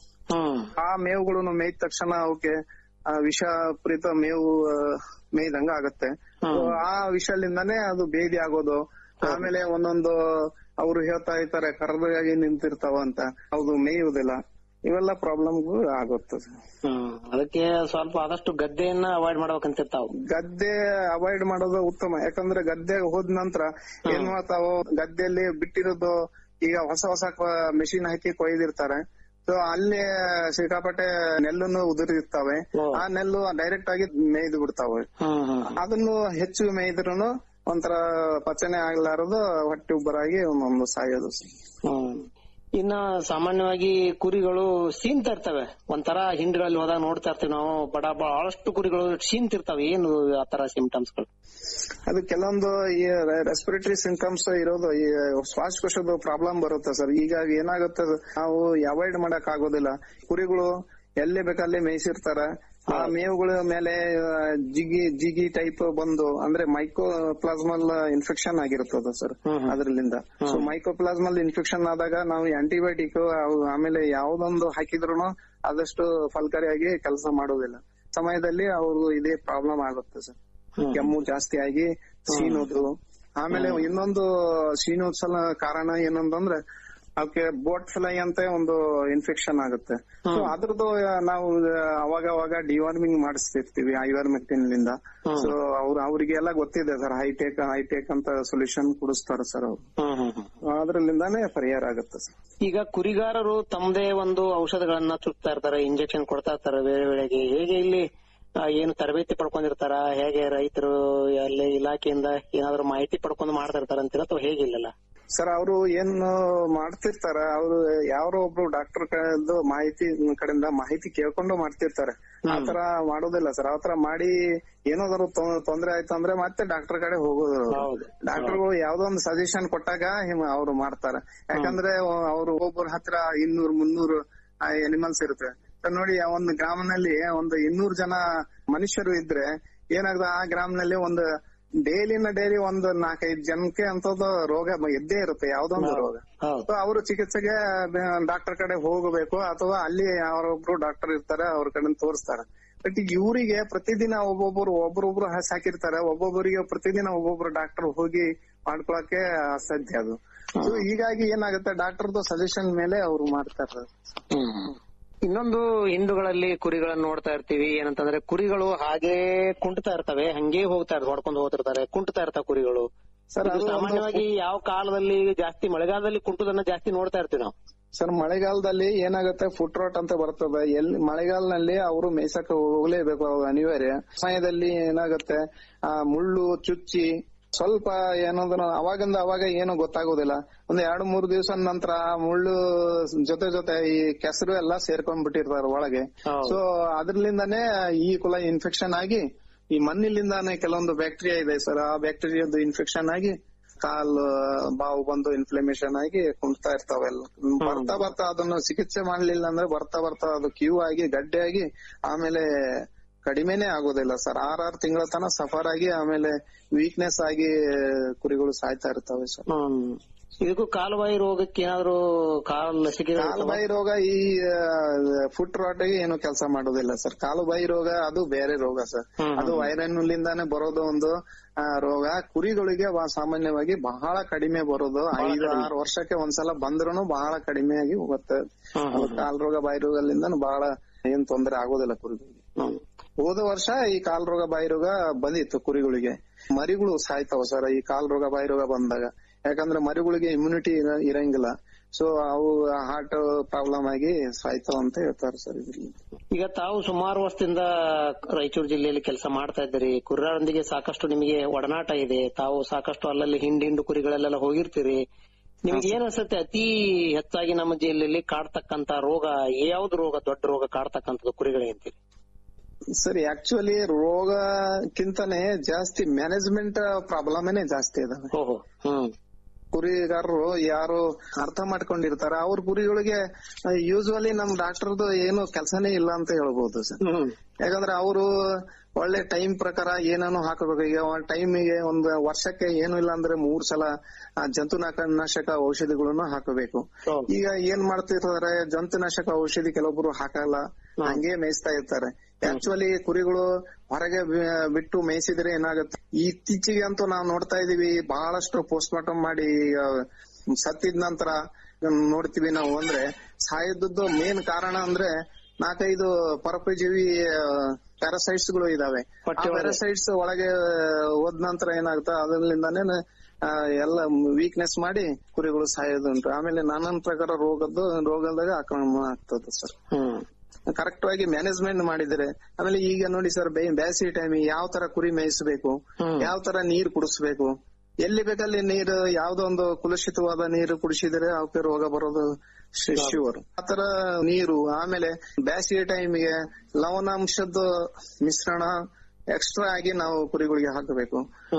M: ಆ ಮೇವುಗಳನ್ನು ಮೇಯ್ದ ತಕ್ಷಣ ಅವಕ್ಕೆ ಆ ವಿಷಪೂರಿತ ಮೇವು ಆ, ಮೇಯ್ದಂಗ ಆಗತ್ತೆ So, ಆ ವಿಷಲಿಂದಾನೇ ಅದು ಬೇದಿ ಆಗೋದು ಆಮೇಲೆ ಒಂದೊಂದು ಅವರು ಹೇಳ್ತಾ ಇರ್ತಾರೆ ಕರ್ರಗಾಗಿ ನಿಂತಿರ್ತಾವ ಅಂತ ಹೌದು ಮೇಯುವುದಿಲ್ಲ ಇವೆಲ್ಲ ಪ್ರಾಬ್ಲಮ್ ಆಗುತ್ತೆ sir.
L: ಹ್ಮ್ ಅದಕ್ಕೆ ಸ್ವಲ್ಪ ಆದಷ್ಟು ಗದ್ದೆಯನ್ನ ಅವಾಯ್ಡ್ ಮಾಡ್ಬೇಕಂತಿರ್ತಾವ
M: ಗದ್ದೆ ಅವಾಯ್ಡ್ ಮಾಡೋದು ಉತ್ತಮ ಯಾಕಂದ್ರೆ ಗದ್ದೆ ಹೋದ ನಂತರ ಏನ್ ಮಾಡ್ತಾವ ಗದ್ದೆಯಲ್ಲಿ ಬಿಟ್ಟಿರೋದು ಈಗ ಹೊಸ ಹೊಸ ಮೆಷಿನ್ ಹಾಕಿ ಕೊಯ್ದಿರ್ತಾರೆ ಸೊ ಅಲ್ಲಿ ಸಿಕ್ಕಾಪಟ್ಟೆ ನೆಲ್ಲನ್ನು ಉದುರಿರ್ತಾವೆ ಆ ನೆಲ್ಲು ಡೈರೆಕ್ಟ್ ಆಗಿ ಮೇಯ್ದು ಬಿಡ್ತಾವೆ ಅದನ್ನು ಹೆಚ್ಚು ಮೇಯ್ದ್ರುನು ಒಂಥರ ಪಚನೆ ಆಗ್ಲಾರದು ಹೊಟ್ಟೆ ಉಬ್ಬರಾಗಿ ಒಂದೊಂದು ಸಾಯೋದು
L: ಹ್ಮ್ ಇನ್ನ ಸಾಮಾನ್ಯವಾಗಿ ಕುರಿಗಳು ಸೀನ್ತಾ ಇರ್ತವೆ ಒಂಥರ ಹಿಂಡ್ಗಳಲ್ಲಿ ಹೋದಾಗ ನೋಡ್ತಾ ಇರ್ತೀವಿ ನಾವು ಬಡ ಬಹಳಷ್ಟು ಕುರಿಗಳು ಸೀನ್ತಿರ್ತವೆ ಏನು ಆತರ ಸಿಂಪ್ಟಮ್ಸ್ ಗಳು
M: ಅದು ಕೆಲವೊಂದು ಈ ರೆಸ್ಪಿರೇಟರಿ ಸಿಂಟಮ್ಸ್ ಇರೋದು ಈ ಶ್ವಾಸಕೋಶದ ಪ್ರಾಬ್ಲಮ್ ಬರುತ್ತೆ ಸರ್ ಈಗ ಏನಾಗುತ್ತೆ ನಾವು ಅವಾಯ್ಡ್ ಮಾಡಕ್ ಆಗೋದಿಲ್ಲ ಕುರಿಗಳು ಎಲ್ಲಿ ಬೇಕಲ್ಲಿ ಮೇಯಿಸಿರ್ತಾರ ಆ ಮೇವುಗಳ ಮೇಲೆ ಆ, ಜಿಗಿ ಜಿಗಿ ಟೈಪ್ ಬಂದು ಅಂದ್ರೆ ಮೈಕೋ ಪ್ಲಾಸ್ಮಲ್ ಇನ್ಫೆಕ್ಷನ್ ಆಗಿರ್ತದ ಸರ್ ಅದ್ರಲ್ಲಿಂದ ಸೊ ಮೈಕೋ ಪ್ಲಾಸ್ಮಲ್ ಇನ್ಫೆಕ್ಷನ್ ಆದಾಗ ನಾವು ಆಂಟಿಬಯೋಟಿಕ್ ಆಮೇಲೆ ಯಾವ್ದೊಂದು ಹಾಕಿದ್ರು ಆದಷ್ಟು ಫಲಕಾರಿಯಾಗಿ ಕೆಲಸ ಮಾಡೋದಿಲ್ಲ ಸಮಯದಲ್ಲಿ ಅವರು ಇದೇ ಪ್ರಾಬ್ಲಮ್ ಆಗುತ್ತೆ ಸರ್ ಕೆಮ್ಮು ಜಾಸ್ತಿ ಆಗಿ ಸೀನೋದು ಆಮೇಲೆ ಇನ್ನೊಂದು ಸೀನೋದ್ ಸಲ ಕಾರಣ ಏನಂತಂದ್ರೆ ಅವಕ್ಕೆ ಬೋಟ್ ಫ್ಲೈ ಅಂತ ಒಂದು ಇನ್ಫೆಕ್ಷನ್ ಆಗುತ್ತೆ ಸೊ ಅದ್ರದ್ದು ನಾವು ಅವಾಗ ಅವಾಗ ಡಿವಾರ್ಮಿಂಗ್ ಮಾಡಿಸ್ತಿರ್ತೀವಿ ಐವರ್ಮೆಕ್ಟಿನ್ ಲಿಂದ ಸೊ ಅವ್ರು ಅವ್ರಿಗೆಲ್ಲ ಗೊತ್ತಿದೆ ಸರ್ ಹೈಟೆಕ್ ಹೈಟೆಕ್ ಅಂತ ಸೊಲ್ಯೂಷನ್ ಕೊಡಿಸ್ತಾರೆ ಸರ್ ಅವ್ರು ಅದ್ರಲ್ಲಿಂದಾನೇ ಪರಿಹಾರ ಆಗುತ್ತೆ ಸರ್
L: ಈಗ ಕುರಿಗಾರರು ತಮ್ಮದೇ ಒಂದು ಔಷಧಗಳನ್ನ ಚುಚ್ತಾ ಇರ್ತಾರೆ ಇಂಜೆಕ್ಷನ್ ಕೊಡ್ತಾ ಇರ್ತಾರೆ ಬೇರೆ ವೇಳೆಗೆ ಹೇಗೆ ಇಲ್ಲಿ ಆ, ಏನು ತರಬೇತಿ ಪಡ್ಕೊಂಡಿರ್ತಾರ ಹೇಗೆ ರೈತರು ಅಲ್ಲಿ ಇಲಾಖೆಯಿಂದ ಏನಾದ್ರು ಮಾಹಿತಿ ಪಡ್ಕೊಂಡು ಮಾಡ್ತಾ ಇರ್ತಾರ ಅಂತೀರ ಅಥವಾ ಹೇಗಿಲ್ಲಲ್ಲ
M: ಸರ್ ಅವರು ಏನ್ ಮಾಡ್ತಿರ್ತಾರ ಅವರು ಯಾರೋ ಒಬ್ರು ಡಾಕ್ಟರ್ ಕಡೆದು ಮಾಹಿತಿ ಕಡೆಯಿಂದ ಮಾಹಿತಿ ಕೇಳ್ಕೊಂಡು ಮಾಡ್ತಿರ್ತಾರೆ ಆತರ ಮಾಡೋದಿಲ್ಲ ಸರ್ ಆತರ ಮಾಡಿ ಏನಾದ್ರು ತೊ- ತೊಂದ್ರೆ ಆಯ್ತು ಅಂದ್ರೆ ಮತ್ತೆ ಡಾಕ್ಟರ್ ಕಡೆ ಹೋಗೋದು ಡಾಕ್ಟರ್ಗಳು ಯಾವ್ದೋ ಒಂದು ಸಜೆಷನ್ ಕೊಟ್ಟಾಗ ಅವ್ರು ಮಾಡ್ತಾರೆ ಯಾಕಂದ್ರೆ ಅವ್ರು ಒಬ್ಬರ ಹತ್ರ ಇನ್ನೂರ್ ಮುನ್ನೂರು ಎನಿಮಲ್ಸ್ ಇರುತ್ತೆ ಸರ್ ನೋಡಿ ಆ ಒಂದು ಗ್ರಾಮನಲ್ಲಿ ಒಂದು ಇನ್ನೂರು ಜನ ಮನುಷ್ಯರು ಇದ್ರೆ ಏನಾಗ್ತದೆ ಆ ಗ್ರಾಮನಲ್ಲಿ ಒಂದು ಡೈಲಿನ ಡೈಲಿ ಒಂದು ನಾಲ್ಕೈದು ಜನಕ್ಕೆ ಅಂತದ್ದು ರೋಗ ಬ- ಇದ್ದೇ ಇರುತ್ತೆ ಯಾವ್ದೊಂದು ರೋಗ ಸೊ ಅವರು ಚಿಕಿತ್ಸೆಗೆ ಡಾಕ್ಟರ್ ಕಡೆ ಹೋಗಬೇಕು ಅಥವಾ ಅಲ್ಲಿ ಅವರೊಬ್ರು ಡಾಕ್ಟರ್ ಇರ್ತಾರೆ ಅವ್ರ ಕಡೆ ತೋರಿಸ್ತಾರೆ ಬಟ್ ಇವರಿಗೆ ಪ್ರತಿದಿನ ಒಬ್ಬೊಬ್ರು ಒಬ್ರೊಬ್ರು ಸಾಕಿರ್ತಾರೆ ಒಬ್ಬೊಬ್ಬರಿಗೆ ಪ್ರತಿದಿನ ಒಬ್ಬೊಬ್ರು ಡಾಕ್ಟರ್ ಹೋಗಿ ಮಾಡ್ಕೊಳಕ್ಕೆ ಅಸಾಧ್ಯ ಅದು ಸೊ ಹೀಗಾಗಿ ಏನಾಗುತ್ತೆ ಡಾಕ್ಟರ್ದು ಸಜೆಷನ್ ಮೇಲೆ ಅವ್ರು ಮಾಡ್ತಾರೆ
L: ಇನ್ನೊಂದು ಹಿಂಡುಗಳಲ್ಲಿ ಕುರಿಗಳನ್ನ ನೋಡ್ತಾ ಇರ್ತೀವಿ ಏನಂತಂದ್ರೆ ಕುರಿಗಳು ಹಾಗೆ ಕುಂಟ್ತಾ ಇರ್ತವೆ ಹಂಗೆ ಹೋಗ್ತಾ ಇರ್ತಾರೆ ಹೊಡ್ಕೊಂಡು ಹೋಗ್ತಿರ್ತಾರೆ ಕುಂಟ್ತಾ ಇರ್ತಾವ ಕುರಿಗಳು
M: ಸರ್,
L: ಇದು
M: ಅದು ಒಂದು-
L: ಸಾಮಾನ್ಯವಾಗಿ ಯಾವ ಕಾಲದಲ್ಲಿ ಜಾಸ್ತಿ ಮಳೆಗಾಲದಲ್ಲಿ ಕುಂಟುದನ್ನ ಜಾಸ್ತಿ ನೋಡ್ತಾ ಇರ್ತೀವಿ ನಾವು
M: ಸರ್ ಮಳೆಗಾಲದಲ್ಲಿ ಏನಾಗುತ್ತೆ ಫುಟ್ ರೋಟ್ ಅಂತ ಬರ್ತದೆ ಎಲ್ಲಿ ಮಳೆಗಾಲದಲ್ಲಿ ಅವರು ಮೇಯ್ಸಕ್ ಹೋಗ್ಲೇಬೇಕು ಅದು ಅನಿವಾರ್ಯ ಸಮಯದಲ್ಲಿ ಏನಾಗುತ್ತೆ ಆ ಮುಳ್ಳು ಚುಚ್ಚಿ ಸ್ವಲ್ಪ ಏನಂದ್ರೆ ಅವಾಗಿಂದ ಅವಾಗ ಏನು ಗೊತ್ತಾಗೋದಿಲ್ಲ ಒಂದ್ ಎರಡು ಮೂರು ದಿವಸ ನಂತರ ಆ ಮುಳ್ಳು ಜೊತೆ ಜೊತೆ ಈ ಕೆಸರು ಎಲ್ಲಾ ಸೇರ್ಕೊಂಡ್ ಬಿಟ್ಟಿರ್ತಾರ ಒಳಗೆ ಸೊ ಅದ್ರಲಿಂದಾನೇ ಈ ಕುಲ ಇನ್ಫೆಕ್ಷನ್ ಆಗಿ ಈ ಮಣ್ಣಿಲಿಂದಾನೇ ಕೆಲವೊಂದು ಬ್ಯಾಕ್ಟೀರಿಯಾ ಇದೆ ಸರ್ ಆ ಬ್ಯಾಕ್ಟೀರಿಯಾದ ಇನ್ಫೆಕ್ಷನ್ ಆಗಿ ಕಾಲು ಬಾವು ಬಂದು ಇನ್ಫ್ಲಮೇಷನ್ ಆಗಿ ಕುಂಟ್ತಾ ಇರ್ತಾವೆಲ್ಲ ಬರ್ತಾ ಬರ್ತಾ ಅದನ್ನು ಚಿಕಿತ್ಸೆ ಮಾಡ್ಲಿಲ್ಲ ಅಂದ್ರೆ ಬರ್ತಾ ಬರ್ತಾ ಅದು ಕ್ಯೂ ಆಗಿ ಗಡ್ಡೆ ಆಗಿ ಆಮೇಲೆ ಕಡಿಮೆನೆ ಆಗೋದಿಲ್ಲ ಸರ್ ಆರಾರು ತಿಂಗಳ ತನ ಸಫರ್ ಆಗಿ ಆಮೇಲೆ ವೀಕ್ನೆಸ್ ಆಗಿ ಕುರಿಗಳು ಸಾಯ್ತಾ ಇರ್ತವೆ ಸರ್
L: ಹ್ಮ್ ಇದಕ್ಕೂ ಕಾಲುಬಾಯಿ ರೋಗಕ್ಕೆ ಏನಾದ್ರು ಕಾಲ್ ಲಸಿಕೆ
M: ಕಾಲುಬಾಯಿ ರೋಗ ಈ ಫುಟ್ ರಾಟ್ಗೆ ಏನು ಕೆಲಸ ಮಾಡೋದಿಲ್ಲ ಸರ್ ಕಾಲುಬಾಯಿ ರೋಗ ಅದು ಬೇರೆ ರೋಗ ಸರ್ ಅದು ವೈರನ್ನಿಂದಾನೇ ಬರೋದು ಒಂದು ಆ, ರೋಗ ಕುರಿಗಳಿಗೆ ವ- ಸಾಮಾನ್ಯವಾಗಿ ಬಹಳ ಕಡಿಮೆ ಬರೋದು ಐದು ಆರು ವರ್ಷಕ್ಕೆ ಒಂದ್ಸಲ ಬಂದ್ರೂ ಬಹಳ ಕಡಿಮೆ ಆಗಿ ಹೋಗುತ್ತೆ ಅದು ಕಾಲ್ ರೋಗ ಬಾಯಿ ರೋಗಲಿಂದ ಬಹಳ ಏನ್ ತೊಂದರೆ ಆಗೋದಿಲ್ಲ ಕುರಿಗಳಿಗೆ ಹೋದ ವರ್ಷ ಈ ಕಾಲ್ ರೋಗ ಬಾಯಿ ರೋಗ ಬಂದಿತ್ತು ಕುರಿಗಳಿಗೆ ಮರಿಗಳು ಸಾಯ್ತಾವ ಸರ್ ಈ ಕಾಲ್ ರೋಗ ಬಾಯಿ ರೋಗ ಬಂದಾಗ ಯಾಕಂದ್ರೆ ಮರಿಗಳಿಗೆ ಇಮ್ಯುನಿಟಿ ಇರಂಗಿಲ್ಲ ಸೊ ಅವು ಹಾರ್ಟ್ ಪ್ರಾಬ್ಲಮ್ ಆಗಿ ಸಾಯ್ತಾವ ಅಂತ ಹೇಳ್ತಾರೆ ಸರ್ ಇದ್ರಲ್ಲಿ
L: ಈಗ ತಾವು ಸುಮಾರು ವರ್ಷದಿಂದ ರಾಯಚೂರು ಜಿಲ್ಲೆಯಲ್ಲಿ ಕೆಲಸ ಮಾಡ್ತಾ ಇದ್ದೀರಿ ಕುರಿಗಳೊಂದಿಗೆ ಸಾಕಷ್ಟು ನಿಮಗೆ ಒಡನಾಟ ಇದೆ ತಾವು ಸಾಕಷ್ಟು ಅಲ್ಲಲ್ಲಿ ಹಿಂಡ್ ಹಿಂಡು ಕುರಿಗಳೆಲ್ಲ ಹೋಗಿರ್ತೀರಿ ನಿಮ್ಗೆ ಏನ್ ಅನ್ಸುತ್ತೆ ಅತಿ ಹೆಚ್ಚಾಗಿ ನಮ್ಮ ಜಿಲ್ಲೆಯಲ್ಲಿ ಕಾಡ್ತಕ್ಕಂತ ರೋಗ ಯಾವ್ದು ರೋಗ ದೊಡ್ಡ ರೋಗ ಕಾಡ್ತಕ್ಕಂಥದ್ದು ಕುರಿಗಳಿಗೆ ಅಂತೀರಿ
M: ಸರಿ ಆಕ್ಚುಲಿ ರೋಗಕ್ಕಿಂತನೇ ಜಾಸ್ತಿ ಮ್ಯಾನೇಜ್ಮೆಂಟ್ ಪ್ರಾಬ್ಲಮ್ನೇ ಜಾಸ್ತಿ ಇದಾವೆ
L: ಓಹೋ ಹ್ಮ್
M: ಕುರಿಗಾರರು ಯಾರು ಅರ್ಥ ಮಾಡ್ಕೊಂಡಿರ್ತಾರ ಅವ್ರ ಕುರಿಗಳಿಗೆ ಯೂಶುವಲಿ ನಮ್ ಡಾಕ್ಟರ್ದು ಏನು ಕೆಲಸನೇ ಇಲ್ಲ ಅಂತ ಹೇಳ್ಬೋದು ಸರ್ ಯಾಕಂದ್ರೆ ಅವರು ಒಳ್ಳೆ ಟೈಮ್ ಪ್ರಕಾರ ಏನೇನು ಹಾಕಬೇಕು ಈಗ ಟೈಮಿಗೆ ಒಂದು ವರ್ಷಕ್ಕೆ ಏನು ಇಲ್ಲ ಅಂದ್ರೆ ಮೂರ್ ಸಲ ಆ, ಜಂತುನಾಶಕ ಔಷಧಿಗಳನ್ನು ಹಾಕಬೇಕು ಈಗ ಏನ್ ಮಾಡ್ತಿರ್ತಾರೆ ಜಂತುನಾಶಕ ಔಷಧಿ ಕೆಲವೊಬ್ರು ಹಾಕಲ್ಲ ಹಂಗೆ ಮೇಯಿಸ್ತಾ ಇರ್ತಾರೆ ಆಕ್ಚುಲಿ ಕುರಿಗಳು ಹೊರಗೆ ಬಿ- ಬಿಟ್ಟು ಮೇಯಿಸಿದ್ರೆ ಏನಾಗುತ್ತೆ ಇತ್ತೀಚೆಗೆ ಅಂತೂ ನಾವು ನೋಡ್ತಾ ಇದೀವಿ ಬಹಳಷ್ಟು ಪೋಸ್ಟ್ ಮಾರ್ಟಮ್ ಮಾಡಿ ಆ, ಸತ್ತಿದ ನಂತರ ನೋಡ್ತೀವಿ ನಾವು ಅಂದ್ರೆ ಸಾಯದ್ದು ಮೇನ್ ಕಾರಣ ಅಂದ್ರೆ ನಾಲ್ಕೈದು ಪರೋಪಜೀವಿ ಪ್ಯಾರಸೈಟ್ಸ್ ಗಳು ಇದಾವೆ ಪ್ಯಾರಸೈಟ್ಸ್ ಒಳಗೆ ಹೋದ ನಂತರ ಏನಾಗುತ್ತೆ ಅದರಿಂದಾನೇ ಆ, ಎಲ್ಲ ವೀಕ್ನೆಸ್ ಮಾಡಿ ಕುರಿಗಳು ಸಾಯೋದುಂಟು ಆಮೇಲೆ ನಾನಾ ಪ್ರಕಾರ ರೋಗದ್ದು ರೋಗದಾಗ ಆಕ್ರಮಣ ಆಗ್ತದೆ ಸರ್ ಕರೆಕ್ಟ್ ಆಗಿ ಮ್ಯಾನೇಜ್ಮೆಂಟ್ ಮಾಡಿದ್ರೆ ಆಮೇಲೆ ಈಗ ನೋಡಿ ಸರ್ ಬೇಸಿಗೆ ಟೈಮ್ ಯಾವ ತರ ಕುರಿ ಮೇಯಿಸಬೇಕು ಯಾವ ತರ ನೀರ್ ಕುಡಿಸ್ಬೇಕು ಎಲ್ಲಿ ಬೇಕಲ್ಲಿ ನೀರು ಯಾವ್ದೋ ಒಂದು ಕುಲುಷಿತವಾದ ನೀರು ಕುಡಿಸಿದ್ರೆ ಅವಕ್ಕೆ ರೋಗ ಬರೋದು ಶಿವರ್ ಆತರ ನೀರು ಆಮೇಲೆ ಬೇಸಿಗೆ ಟೈಮಿಗೆ ಲವಣಾಂಶದ ಮಿಶ್ರಣ ಎಕ್ಸ್ಟ್ರಾ ಆಗಿ ನಾವು ಕುರಿಗಳಿಗೆ ಹಾಕಬೇಕು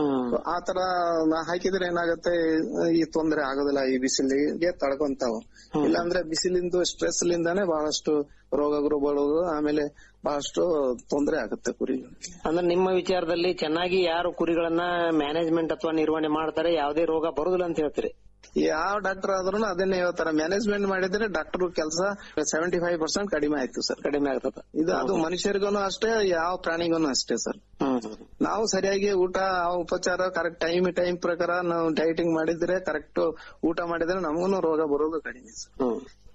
M: ಆತರ ನಾ- ಹಾಕಿದ್ರೆ ಏನಾಗುತ್ತೆ ಈ ತೊಂದರೆ ಆಗೋದಿಲ್ಲ ಈ ಬಿಸಿಲಿಗೆ ತಡ್ಕೊಂತಾವ ಇಲ್ಲಾಂದ್ರೆ ಬಿಸಿಲಿಂದು ಸ್ಟ್ರೆಸ್ ಲಿಂದಾನೇ ಬಹಳಷ್ಟು ರೋಗಗಳು ಬರೋದು ಆಮೇಲೆ ಬಹಳಷ್ಟು ತೊಂದರೆ ಆಗುತ್ತೆ ಕುರಿಗಳಿಗೆ
L: ಅಂದ್ರೆ ನಿಮ್ಮ ವಿಚಾರದಲ್ಲಿ ಚೆನ್ನಾಗಿ ಯಾರು ಕುರಿಗಳನ್ನ ಮ್ಯಾನೇಜ್ಮೆಂಟ್ ಅಥವಾ ನಿರ್ವಹಣೆ ಮಾಡ್ತಾರೆ ಯಾವುದೇ ರೋಗ ಬರುದಿಲ್ಲ ಅಂತ ಹೇಳ್ತೀರಿ
M: ಯಾವ ಡಾಕ್ಟರ್ ಆದ್ರೂ ಅದನ್ನೇ ಹೇಳ್ತಾರೆ ಮ್ಯಾನೇಜ್ಮೆಂಟ್ ಮಾಡಿದ್ರೆ ಡಾಕ್ಟರ್ ಕೆಲಸ ಸೆವೆಂಟಿ ಫೈವ್ ಪರ್ಸೆಂಟ್ ಕಡಿಮೆ ಆಯ್ತು ಸರ್
L: ಕಡಿಮೆ ಆಗ್ತದ
M: ಇದು ಅದು ಮನುಷ್ಯರಿಗೂ ಅಷ್ಟೇ ಯಾವ ಪ್ರಾಣಿಗೂ ಅಷ್ಟೇ ಸರ್ ನಾವು ಸರಿಯಾಗಿ ಊಟ ಆ ಉಪಚಾರ ಕರೆಕ್ಟ್ ಟೈಮ್ ಟೈಮ್ ಪ್ರಕಾರ ನಾವು ಡೈಟಿಂಗ್ ಮಾಡಿದ್ರೆ ಕರೆಕ್ಟ್ ಊಟ ಮಾಡಿದ್ರೆ ನಮಗೂ ರೋಗ ಬರೋದು ಕಡಿಮೆ ಸರ್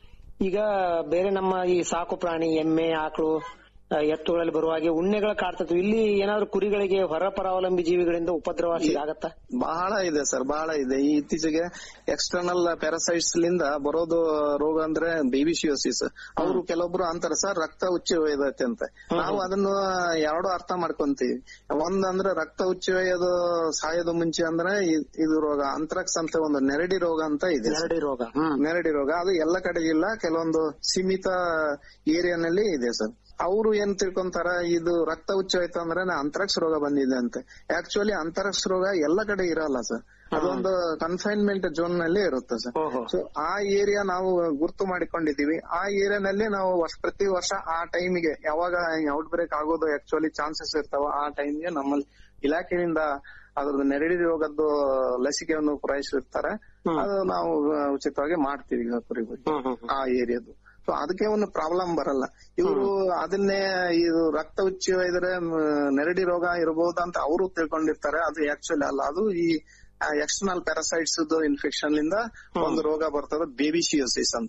L: ಈಗ ಬೇರೆ ನಮ್ಮ ಈ ಸಾಕು ಪ್ರಾಣಿ ಎಮ್ಮೆ ಆಕಳು ಆ, ಎತ್ತುಗಳಲ್ಲಿ ಬರುವ ಹಾಗೆ ಉಣ್ಣೆಗಳ ಕಾಡ್ತತ್ವ ಇಲ್ಲಿ ಏನಾದ್ರು ಕುರಿಗಳಿಗೆ ಹೊರ ಪರಾವಲಂಬಿ ಜೀವಿಗಳಿಂದ ಉಪದ್ರವ ಆಗತ್ತಾ
M: ಬಹಳ ಇದೆ ಸರ್ ಬಹಳ ಇದೆ ಈ ಇತ್ತೀಚೆಗೆ ಎಕ್ಸ್ಟರ್ನಲ್ ಪ್ಯಾರಸೈಟ್ಸ್ ಲಿಂದ ಬರೋದು ರೋಗ ಅಂದ್ರೆ ಬೇಬಿಶಿಯೋಸಿಸ್ ಅವರು ಕೆಲವೊಬ್ರು ಅಂತಾರೆ ಸರ್ ರಕ್ತ ಉಚ್ಚಿ ಒಯ್ದೈತೆ ಅಂತ ನಾವು ಅದನ್ನು ಎರಡೂ ಅರ್ಥ ಮಾಡ್ಕೊಂತೀವಿ ಒಂದಂದ್ರೆ ರಕ್ತ ಉಚ್ಚಿ ಒಯ್ಯೋದು ಸಾಯೋದು ಮುಂಚೆ ಅಂದ್ರೆ ಇ- ಇದು ರೋಗ ಅಂತ್ರಕ್ಸ್ ಅಂತ ಒಂದು ನೆರಡಿ ರೋಗ ಅಂತ ಇದೆ ಸರ್.
L: ನೆರಡಿ ರೋಗ
M: ನೆರಡಿ ರೋಗ ಅದು ಎಲ್ಲ ಕಡೆ ಇಲ್ಲ ಕೆಲವೊಂದು ಸೀಮಿತ ಏರಿಯಾನಲ್ಲಿ ಇದೆ ಸರ್ ಅವರು ಏನ್ ತಿಳ್ಕೊಂತಾರ ಇದು ರಕ್ತ ಉಚ್ಚ ಆಯ್ತು ಅಂದ್ರೆ ಅಂತ್ರಾಕ್ಸ್ ರೋಗ ಬಂದಿದೆ ಅಂತ ಆಕ್ಚುಲಿ ಅಂತ್ರಾಕ್ಸ್ ರೋಗ ಎಲ್ಲ ಕಡೆ ಇರಲ್ಲ ಸರ್ ಅದೊಂದು ಕನ್ಫೈನ್ಮೆಂಟ್ ಝೋನ್ ನಲ್ಲಿ ಇರುತ್ತೆ ಸರ್ ಸೊ ಆ ಏರಿಯಾ ನಾವು ಗುರ್ತು ಮಾಡಿಕೊಂಡಿದೀವಿ ಆ ಏರಿಯಾನಲ್ಲಿ ನಾವು ವರ್ಷ ಪ್ರತಿ ವರ್ಷ ಆ ಟೈಮಿಗೆ ಯಾವಾಗ ಔಟ್ ಬ್ರೇಕ್ ಆಗೋದು ಆಕ್ಚುಲಿ ಚಾನ್ಸಸ್ ಇರ್ತಾವ ಆ ಟೈಮ್ಗೆ ನಮ್ಮಲ್ಲಿ ಇಲಾಖೆಯಿಂದ ಅದ್ರದ್ದು ನೆರಡಿ ರೋಗದ್ದು ಲಸಿಕೆಯನ್ನು ಪೂರೈಸಿರ್ತಾರೆ ಅದು ನಾವು ಆ, ಉಚಿತವಾಗಿ ಮಾಡ್ತೀವಿ ಈಗ ಕುರಿಗಳಿಗೆ ಆ ಏರಿಯಾದು ಸೊ ಅದಕ್ಕೆ ಒಂದು ಪ್ರಾಬ್ಲಮ್ ಬರಲ್ಲ ಇವರು ಅದನ್ನೇ ಇದು ರಕ್ತ ಉಚ್ಚಿ ಒಯ್ದ್ರೆ ಮ್, ನೆರಡಿ ರೋಗ ಇರಬಹುದು ಅಂತ ಅವರು ತಿಳ್ಕೊಂಡಿರ್ತಾರೆ ಅದು ಆಕ್ಚುಲಿ ಅಲ್ಲ ಅದು ಈ ಎಕ್ಸ್ಟರ್ನಲ್ ಪ್ಯಾರಸೈಟ್ಸ್ ಇನ್ಫೆಕ್ಷನ್ ಲಿಂದ ಒಂದು ರೋಗ ಬರ್ತದೆ ಬೇಬಿಸಿಯೋಸಿಸ್ ಅಂತ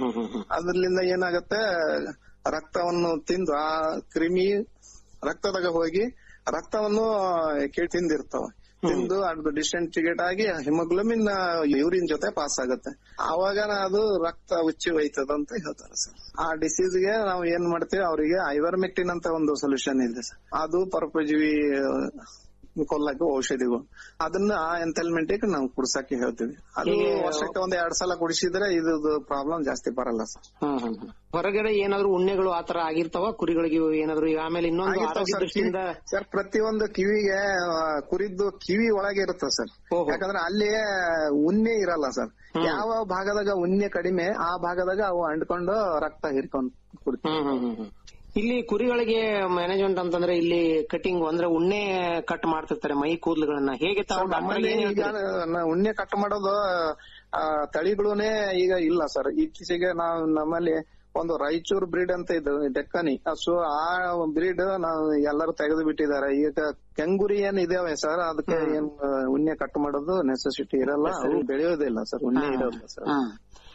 M: ಅದ್ರಲಿಂದ ಏನಾಗುತ್ತೆ ರಕ್ತವನ್ನು ತಿಂದು ಆ ಕ್ರಿಮಿ ರಕ್ತದಾಗ ಹೋಗಿ ರಕ್ತವನ್ನು ಕೀಳ್ ತಿಂದಿರ್ತಾವ ತಿಂದು ಅದು ಡಿಸೆಂಟಿಗೇಟ್ ಆಗಿ ಹಿಮೋಗ್ಲೋಬಿನ್ ಯೂರಿನ್ ಜೊತೆ ಪಾಸ್ ಆಗುತ್ತೆ ಆವಾಗ ಅದು ರಕ್ತ ಉಚ್ಚಿ ಹೋಯ್ತದ ಅಂತ ಹೇಳ್ತಾರೆ ಸರ್ ಆ ಡಿಸೀಸ್ ಗೆ ನಾವು ಏನ್ ಮಾಡ್ತೀವಿ ಅವರಿಗೆ ಐವರ್ಮೆಕ್ಟಿನ್ ಅಂತ ಒಂದು ಸೊಲ್ಯೂಷನ್ ಇದೆ ಸರ್ ಅದು ಪರೋಪಜೀವಿ ಕೊಲ್ಲಕ್ಕೆ ಔಷಧಿಗಳು ಅದನ್ನ ಆ ಎಂತಲ್ಮೆಂಟಿಗೆ ನಾವು ಕುಡ್ಸಕ್ಕೆ ಹೇಳ್ತೀವಿ ಅದು
L: ಹೀಗೆ-
M: ವರ್ಷಕ್ಕೆ ಒಂದ್ ಎರಡ್ ಸಲ ಕುಡಿಸಿದ್ರೆ ಇದು ಪ್ರಾಬ್ಲಮ್ ಜಾಸ್ತಿ ಬರಲ್ಲ ಸರ್
L: ಹ್ಮ್ ಹ್ಮ್ ಹ್ಮ್. ಹೊರಗಡೆ ಏನಾದ್ರು ಉಣ್ಣೆಗಳು ಆತರ ಆಗಿರ್ತಾವ ಕುರಿಗಳಿಗೆ ಇವು ಏನಾದ್ರು ಈಗ ಆಮೇಲೆ ಇನ್ನೊಂದು
M: ಆಗಿರ್ತಾವ
L: ಆರೋಗ್ಯ
M: ಸರ್
L: ದೃಷ್ಟಿಯಿಂದ
M: ಕಿವಿ- ಸರ್ ಪ್ರತಿಯೊಂದು ಕಿವಿಗೆ ಆ, ಕುರಿದ್ದು ಕಿವಿ ಒಳಗೆ ಇರುತ್ತೆ ಸರ್ ಯಾಕಂದ್ರೆ ಅಲ್ಲಿ ಉಣ್ಣೆ ಇರಲ್ಲ ಸರ್ ಯಾವ ಭಾಗದಾಗ ಉಣ್ಣೆ ಕಡಿಮೆ ಆ ಭಾಗದಾಗ ಅವು ಅಂಡ್ಕೊಂಡು ರಕ್ತ ಹಿರ್ಕೊಂಡ್ ಕುಡಿತಾವೆ.
L: ಹ್ಮ್ ಹ್ಮ್ ಹ್ಮ್ ಹ್ಮ್. ಇಲ್ಲಿ ಕುರಿಗಳಿಗೆ ಮ್ಯಾನೇಜ್ಮೆಂಟ್ ಅಂತಂದ್ರೆ ಇಲ್ಲಿ ಕಟಿಂಗ್ ಅಂದ್ರೆ ಉಣ್ಣೆ ಕಟ್ ಮಾಡ್ತಿರ್ತಾರೆ ಮೈ ಕೂದಲುಗಳನ್ನ ಹೇಗೆ ತಾವು
M: ಸರ್,
L: ಡಾಕ್ಟರ್
M: ನಮ್ಮಲ್ಲಿ
L: ಏನ್
M: ಈಗ
L: ಹೇಳ್ತೀರಿ?
M: ನ- ಉಣ್ಣೆ ಕಟ್ ಮಾಡೋದು ಆ, ತಳಿಗಳೂನೇ ಈಗ ಇಲ್ಲ ಸರ್ ಇತ್ತೀಚೆಗೆ ನಾವು ನಮ್ಮಲ್ಲಿ ಒಂದು ರಾಯಚೂರ್ ಬ್ರೀಡ್ ಅಂತ ಇದು ಡೆಕ್ಕನಿ ಸೊ ಆ ಬ್ರೀಡ್ ನಾವು ಎಲ್ಲರೂ ತೆಗೆದು ಬಿಟ್ಟಿದ್ದಾರೆ ಈಗ ಕೆಂಗುರಿ ಏನ್ ಇದಾವೆ ಸರ್ ಅದಕ್ಕೆ ಏನ್ ಆ, ಉಣ್ಣೆ ಕಟ್ ಮಾಡೋದು ನೆಸೆಸಿಟಿ ಇರಲ್ಲ ಅವು ಬೆಳೆಯೋದಿಲ್ಲ ಸರ್ ಉಣ್ಣೆ ಇರೋದಿಲ್ಲ ಸರ್
L: ಹ್ಮ್.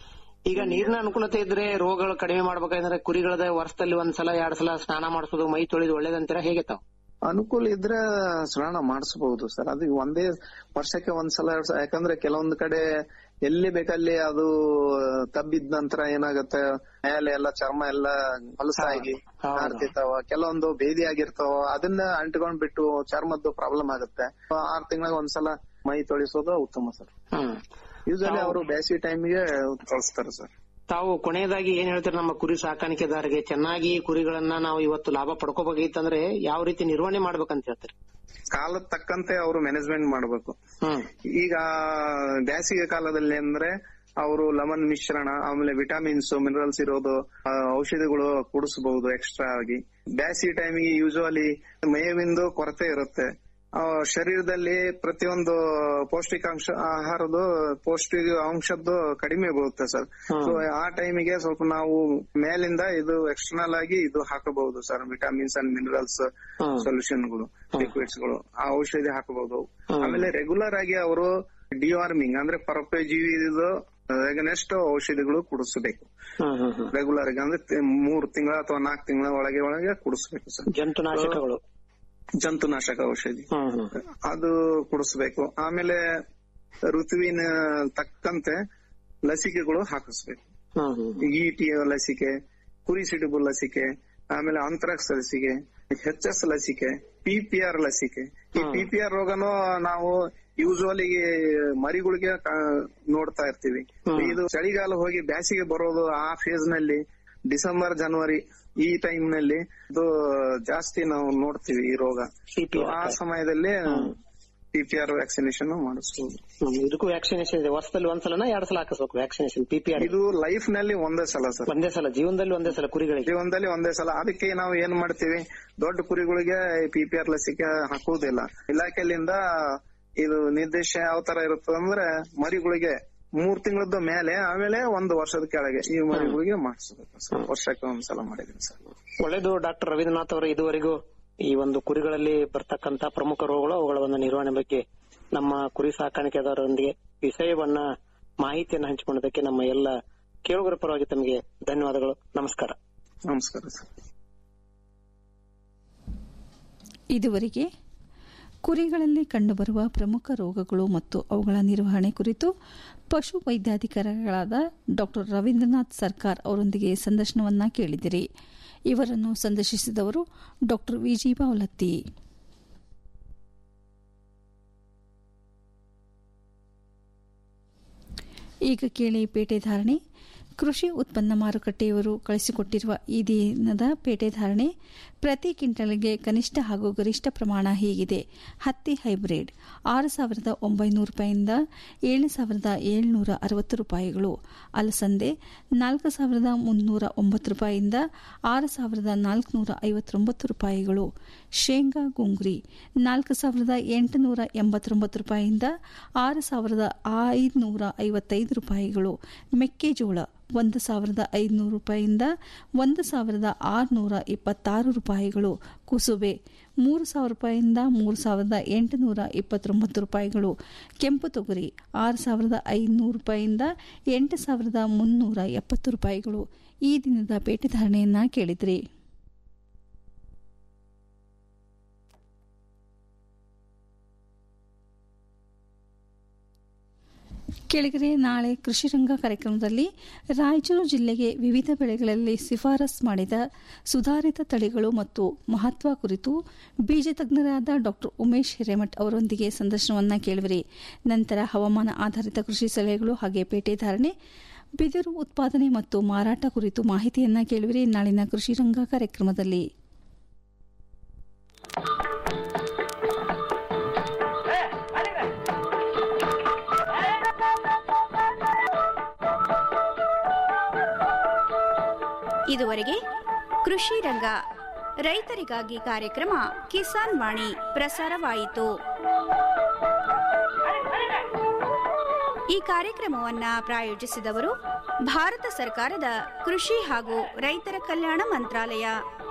L: ಈಗ ನೀರಿನ ಅನುಕೂಲತೆ ಇದ್ರೆ ರೋಗಗಳು ಕಡಿಮೆ ಮಾಡ್ಬೇಕಂದ್ರೆ ಕುರಿಗಳದ ವರ್ಷದಲ್ಲಿ ಒಂದ್ಸಲ ಎರಡ್ ಸಲ ಸ್ನಾನ ಮಾಡಿಸೋದು ಮೈ ತೊಳೆದು ಒಳ್ಳೇದಂತೀರಾ ಹೇಗೆ ತಾವು
M: ಅನುಕೂಲ ಇದ್ರೆ ಸ್ನಾನ ಮಾಡಿಸಬಹುದು ಸರ್ ಅದು ಒಂದೇ ವರ್ಷಕ್ಕೆ ಒಂದ್ಸಲ ಎರಡ್ ಸಲ ಯಾಕಂದ್ರೆ ಕೆಲವೊಂದ್ ಕಡೆ ಎಲ್ಲಿ ಬೇಕಲ್ಲಿ ಅದು ತಬ್ಬಿದ ನಂತರ ಏನಾಗುತ್ತೆ ಮೇಲೆ ಎಲ್ಲ ಚರ್ಮ ಎಲ್ಲ ಹೊಲಸಾಗಿ ಆಡ್ತಿರ್ತಾವ ಕೆಲವೊಂದು ಬೇದಿ ಆಗಿರ್ತಾವ ಅದನ್ನ ಅಂಟ್ಕೊಂಡ್ ಬಿಟ್ಟು ಚರ್ಮದ್ದು ಪ್ರಾಬ್ಲಮ್ ಆಗುತ್ತೆ ಆರ್ ತಿಂಗಳಿಗೆ ಒಂದ್ಸಲ ಮೈ ತೊಳಿಸೋದು ಉತ್ತಮ ಸರ್
L: ಹ್ಮ್
M: ಯೂಸಲಿ ಅವರು ಬೇಸಿಗೆ ಟೈಮ್ಗೆ ತೊಳಸ್ತಾರೆ ಸರ್
L: ತಾವು ಕೊನೆಯದಾಗಿ ಏನ್ ಹೇಳ್ತೀರಿ ನಮ್ಮ ಕುರಿ ಸಾಕಾಣಿಕೆದಾರರಿಗೆ ಚೆನ್ನಾಗಿ ಕುರಿಗಳನ್ನ ನಾವು ಇವತ್ತು ಲಾಭ ಪಡ್ಕೋಬೇಕಿತ್ತಂದ್ರೆ ಯಾವ ರೀತಿ ನಿರ್ವಹಣೆ ಮಾಡ್ಬೇಕಂತ ಹೇಳ್ತೀರಿ
M: ಕಾಲದ ತಕ್ಕಂತೆ ಅವರು ಮ್ಯಾನೇಜ್ಮೆಂಟ್ ಮಾಡ್ಬೇಕು ಈಗ ಬೇಸಿಗೆ ಕಾಲದಲ್ಲಿ ಅಂದ್ರೆ ಅವರು ಲೆಮನ್ ಮಿಶ್ರಣ ಆಮೇಲೆ ವಿಟಮಿನ್ಸ್ ಮಿನರಲ್ಸ್ ಇರೋದು ಆ, ಔಷಧಿಗಳು ಕುಡಿಸಬಹುದು ಎಕ್ಸ್ಟ್ರಾ ಆಗಿ ಬೇಸಿಗೆ ಟೈಮಿಗೆ ಯೂಶುವಲಿ ಮೇವಿಂದು ಕೊರತೆ ಇರುತ್ತೆ ಆ, ಶರೀರದಲ್ಲಿ ಪ್ರತಿಯೊಂದು ಪೌಷ್ಟಿಕಾಂಶ ಆಹಾರದ ಪೌಷ್ಟಿಕ ಅಂಶದ್ದು ಕಡಿಮೆ ಬೀಳುತ್ತೆ ಸರ್ ಸೊ ಆ ಟೈಮಿಗೆ ಸ್ವಲ್ಪ ನಾವು ಮೇಲಿಂದ ಇದು ಎಕ್ಸ್ಟರ್ನಲ್ ಆಗಿ ಇದು ಹಾಕಬಹುದು ಸರ್ ವಿಟಮಿನ್ಸ್ ಅಂಡ್ ಮಿನರಲ್ಸ್ ಸೊಲ್ಯೂಷನ್ಗಳು ಲಿಕ್ವಿಡ್ಸ್ ಗಳು ಆ ಔಷಧಿ ಹಾಕಬಹುದು ಆಮೇಲೆ ರೆಗ್ಯುಲರ್ ಆಗಿ ಅವರು ಡಿವಾರ್ಮಿಂಗ್ ಅಂದ್ರೆ ಪರೋಪಜೀವಿದು ನೆಕ್ಸ್ಟ್ ಔಷಧಿಗಳು ಕುಡಿಸಬೇಕು ರೆಗ್ಯುಲರ್ ಆಗಿ ಅಂದ್ರೆ ತಿ- ಮೂರ್ ತಿಂಗಳ ಅಥವಾ ನಾಲ್ಕು ತಿಂಗಳ ಒಳಗೆ ಒಳಗೆ ಕುಡಿಸ್ಬೇಕು ಸರ್
L: ಜಂತುನಾಶಕಗಳು
M: ಜಂತುನಾಶಕ ಔಷಧಿ ಅದು ಕುಡಿಸ್ಬೇಕು ಆಮೇಲೆ ಋತುವಿನ ತಕ್ಕಂತೆ ಲಸಿಕೆಗಳು ಹಾಕಿಸ್ಬೇಕು ಇಟಿ ಲಸಿಕೆ ಕುರಿ ಸಿಡುಬು ಲಸಿಕೆ ಆಮೇಲೆ ಅಂತ್ರಾಕ್ಸ್ ಲಸಿಕೆ ಎಚ್ ಎಸ್ ಲಸಿಕೆ ಪಿ ಪಿ ಆರ್ ಲಸಿಕೆ ಈ ಪಿ ಪಿ ಆರ್ ರೋಗನು ನಾವು ಯೂಶುವಲಿ ಮರಿಗಳಿಗೆ ಕಾ- ನೋಡ್ತಾ ಇರ್ತೀವಿ ಇದು ಚಳಿಗಾಲ ಹೋಗಿ ಬ್ಯಾಸಿಗೆ ಬರೋದು ಆ ಫೇಸ್ ನಲ್ಲಿ ಡಿಸೆಂಬರ್ ಜನವರಿ ಈ ಟೈಮ್ ನಲ್ಲಿ ಇದು ಜಾಸ್ತಿ ನಾವು ನೋಡ್ತೀವಿ ಈ ರೋಗ ಆ ಸಮಯದಲ್ಲಿ ಪಿ ಪಿ ಆರ್ ವ್ಯಾಕ್ಸಿನೇಷನ್ ಮಾಡಿಸ್ಬೋದು
L: ಹ್ಮ್, ಇದಕ್ಕೂ ವ್ಯಾಕ್ಸಿನೇಷನ್ ಇದೆ ವರ್ಷದಲ್ಲಿ ಒಂದ್ಸಲನ ಎರಡ್ ಸಲ ಹಾಕಿಸ್ಬೇಕು ವ್ಯಾಕ್ಸಿನೇಷನ್ ಪಿ ಪಿ ಆರ್
M: ಇದು ಲೈಫ್ ನಲ್ಲಿ ಒಂದೇ ಸಲ ಸರ್
L: ಒಂದೇ ಸಲ ಜೀವನದಲ್ಲಿ ಒಂದೇ ಸಲ ಕುರಿಗಳಿಗೆ
M: ಜೀವನದಲ್ಲಿ ಒಂದೇ ಸಲ ಅದಕ್ಕೆ ನಾವು ಏನ್ ಮಾಡ್ತೀವಿ ದೊಡ್ಡ ಕುರಿಗಳಿಗೆ ಪಿ ಪಿ ಆರ್ ಲಸಿಕೆ ಹಾಕುವುದಿಲ್ಲ ಇಲಾಖೆಯಿಂದ ಇದು ನಿರ್ದೇಶ ಯಾವ ತರ ಇರುತ್ತದೆ ಅಂದ್ರೆ ಮರಿಗಳಿಗೆ ಮೂರ್ ತಿಂಗಳದ್ದು ಮೇಲೆ ಆಮೇಲೆ ಒಂದು ವರ್ಷದ ಕೆಳಗೆ ಈ ಮರಿಗಳಿಗೆ ಮಾಡಿಸ್ಬೇಕು ಸರ್ ವರ್ಷಕ್ಕೆ ಒಂದ್ಸಲ ಮಾಡಿದೀನಿ ಸರ್
L: ಒಳ್ಳೇದು ಡಾಕ್ಟರ್ ರವೀಂದ್ರನಾಥ್ ಅವರು ಇದುವರೆಗೂ ಈ ಒಂದು ಕುರಿಗಳಲ್ಲಿ ಬರ್ತಕ್ಕಂತ ಪ್ರಮುಖ ರೋಗಗಳು ಅವುಗಳ ಒಂದು ನಿರ್ವಹಣೆ ಬಗ್ಗೆ ನಮ್ಮ ಕುರಿ ಸಾಕಾಣಿಕೆದಾರರೊಂದಿಗೆ ವಿಷಯವನ್ನ ಮಾಹಿತಿಯನ್ನು ಹಂಚಿಕೊಂಡದಕ್ಕೆ ನಮ್ಮ ಎಲ್ಲ ಕೇಳುಗರ ಪರವಾಗಿ ತಮಗೆ ಧನ್ಯವಾದಗಳು ನಮಸ್ಕಾರ
M: ನಮಸ್ಕಾರ ಸರ್
I: ಇದುವರೆಗೆ ಕುರಿಗಳಲ್ಲಿ ಕಂಡುಬರುವ ಪ್ರಮುಖ ರೋಗಗಳು ಮತ್ತು ಅವುಗಳ ನಿರ್ವಹಣೆ ಕುರಿತು ಪಶು ವೈದ್ಯಾಧಿಕಾರಿಗಳಾದ ಡಾಕ್ಟರ್ ರವೀಂದ್ರನಾಥ್ ಸರ್ಕಾರ್ ಅವರೊಂದಿಗೆ ಸಂದರ್ಶನವನ್ನ ಕೇಳಿದಿರಿ ಇವರನ್ನು ಸಂದರ್ಶಿಸಿದವರು ಡಾಕ್ಟರ್ ವಿಜಿ ಬಾವಲತ್ತಿ ಈಗ ಕೇಳಿ ಪೇಟೆ ಧಾರಣೆ ಕೃಷಿ ಉತ್ಪನ್ನ ಮಾರುಕಟ್ಟೆಯವರು ಕಳಿಸಿಕೊಟ್ಟಿರುವ ಈ ದಿನದ ಪೇಟೆ ಧಾರಣೆ ಪ್ರತಿ ಕ್ವಿಂಟಲ್ಗೆ ಕನಿಷ್ಠ ಹಾಗೂ ಗರಿಷ್ಠ ಪ್ರಮಾಣ ಹೀಗಿದೆ ಹತ್ತಿ ಹೈಬ್ರಿಡ್ ಆರು ಸಾವಿರದ ಒಂಬೈನೂರು ರೂಪಾಯಿಯಿಂದ ಏಳು ಸಾವಿರದ ಏಳ್ನೂರ ಅರವತ್ತು ರೂಪಾಯಿಗಳು ಅಲಸಂದೆ ನಾಲ್ಕು ಸಾವಿರದ ಮುನ್ನೂರ ಒಂಬತ್ತು ರೂಪಾಯಿಯಿಂದ ಆರು ಸಾವಿರದ ನಾಲ್ಕುನೂರ ಐವತ್ತೊಂಬತ್ತು ರೂಪಾಯಿಗಳು ಶೇಂಗಾ ಗುಂಗ್ರಿ ನಾಲ್ಕು ಸಾವಿರದ ಎಂಟುನೂರ ಎಂಬತ್ತೊಂಬತ್ತು ರೂಪಾಯಿಯಿಂದ ಆರು ಸಾವಿರದ ಐದುನೂರ ಐವತ್ತೈದು ರೂಪಾಯಿಗಳು ಮೆಕ್ಕೆಜೋಳ ಒಂದು ಸಾವಿರದ ಐದುನೂರು ರೂಪಾಯಿಯಿಂದ ಒಂದು ಸಾವಿರದ ಆರುನೂರ ಇಪ್ಪತ್ತಾರು ರೂಪಾಯಿಗಳು ಕುಸುಬೆ ಮೂರು ಸಾವಿರ ರೂಪಾಯಿಯಿಂದ ಮೂರು ಸಾವಿರದ ಎಂಟುನೂರ ಇಪ್ಪತ್ತೊಂಬತ್ತು ರೂಪಾಯಿಗಳು ಕೆಂಪು ತೊಗರಿ ಆರು ಸಾವಿರದ ಐದುನೂರು ರೂಪಾಯಿಯಿಂದ ಎಂಟು ಸಾವಿರದ ಮುನ್ನೂರ ಎಪ್ಪತ್ತು ರೂಪಾಯಿಗಳು ಈ ದಿನದ ಪೇಟೆ ಧಾರಣೆಯನ್ನ ಕೇಳಿದ್ರಿ ಕೆಳಗರೆ ನಾಳೆ ಕೃಷಿ ರಂಗ ಕಾರ್ಯಕ್ರಮದಲ್ಲಿ ರಾಯಚೂರು ಜಿಲ್ಲೆಗೆ ವಿವಿಧ ಬೆಳೆಗಳಲ್ಲಿ ಶಿಫಾರಸ್ ಮಾಡಿದ ಸುಧಾರಿತ ತಳಿಗಳು ಮತ್ತು ಮಹತ್ವ ಕುರಿತು ಬೀಜ ತಜ್ಞರಾದ ಡಾ ಉಮೇಶ್ ಹಿರೇಮಠ್ ಅವರೊಂದಿಗೆ ಸಂದರ್ಶನವನ್ನ ಕೇಳುವಿರಿ ನಂತರ ಹವಾಮಾನ ಆಧಾರಿತ ಕೃಷಿ ಸಲಹೆಗಳು ಹಾಗೆ ಪೇಟೆ ಧಾರಣೆ ಬಿದಿರು ಉತ್ಪಾದನೆ ಮತ್ತು ಮಾರಾಟ ಕುರಿತು ಮಾಹಿತಿಯನ್ನ ಕೇಳುವಿರಿ ನಾಳಿನ ಕೃಷಿ ರಂಗ ಕಾರ್ಯಕ್ರಮದಲ್ಲಿ
J: ಇದುವರೆಗೆ ಕೃಷಿ ರಂಗ ರೈತರಿಗಾಗಿ ಕಾರ್ಯಕ್ರಮ ಕಿಸಾನ್ ವಾಣಿ ಪ್ರಸಾರವಾಯಿತು ಈ ಕಾರ್ಯಕ್ರಮವನ್ನ ಪ್ರಾಯೋಜಿಸಿದವರು ಭಾರತ ಸರ್ಕಾರದ ಕೃಷಿ ಹಾಗೂ ರೈತರ ಕಲ್ಯಾಣ ಮಂತ್ರಾಲಯ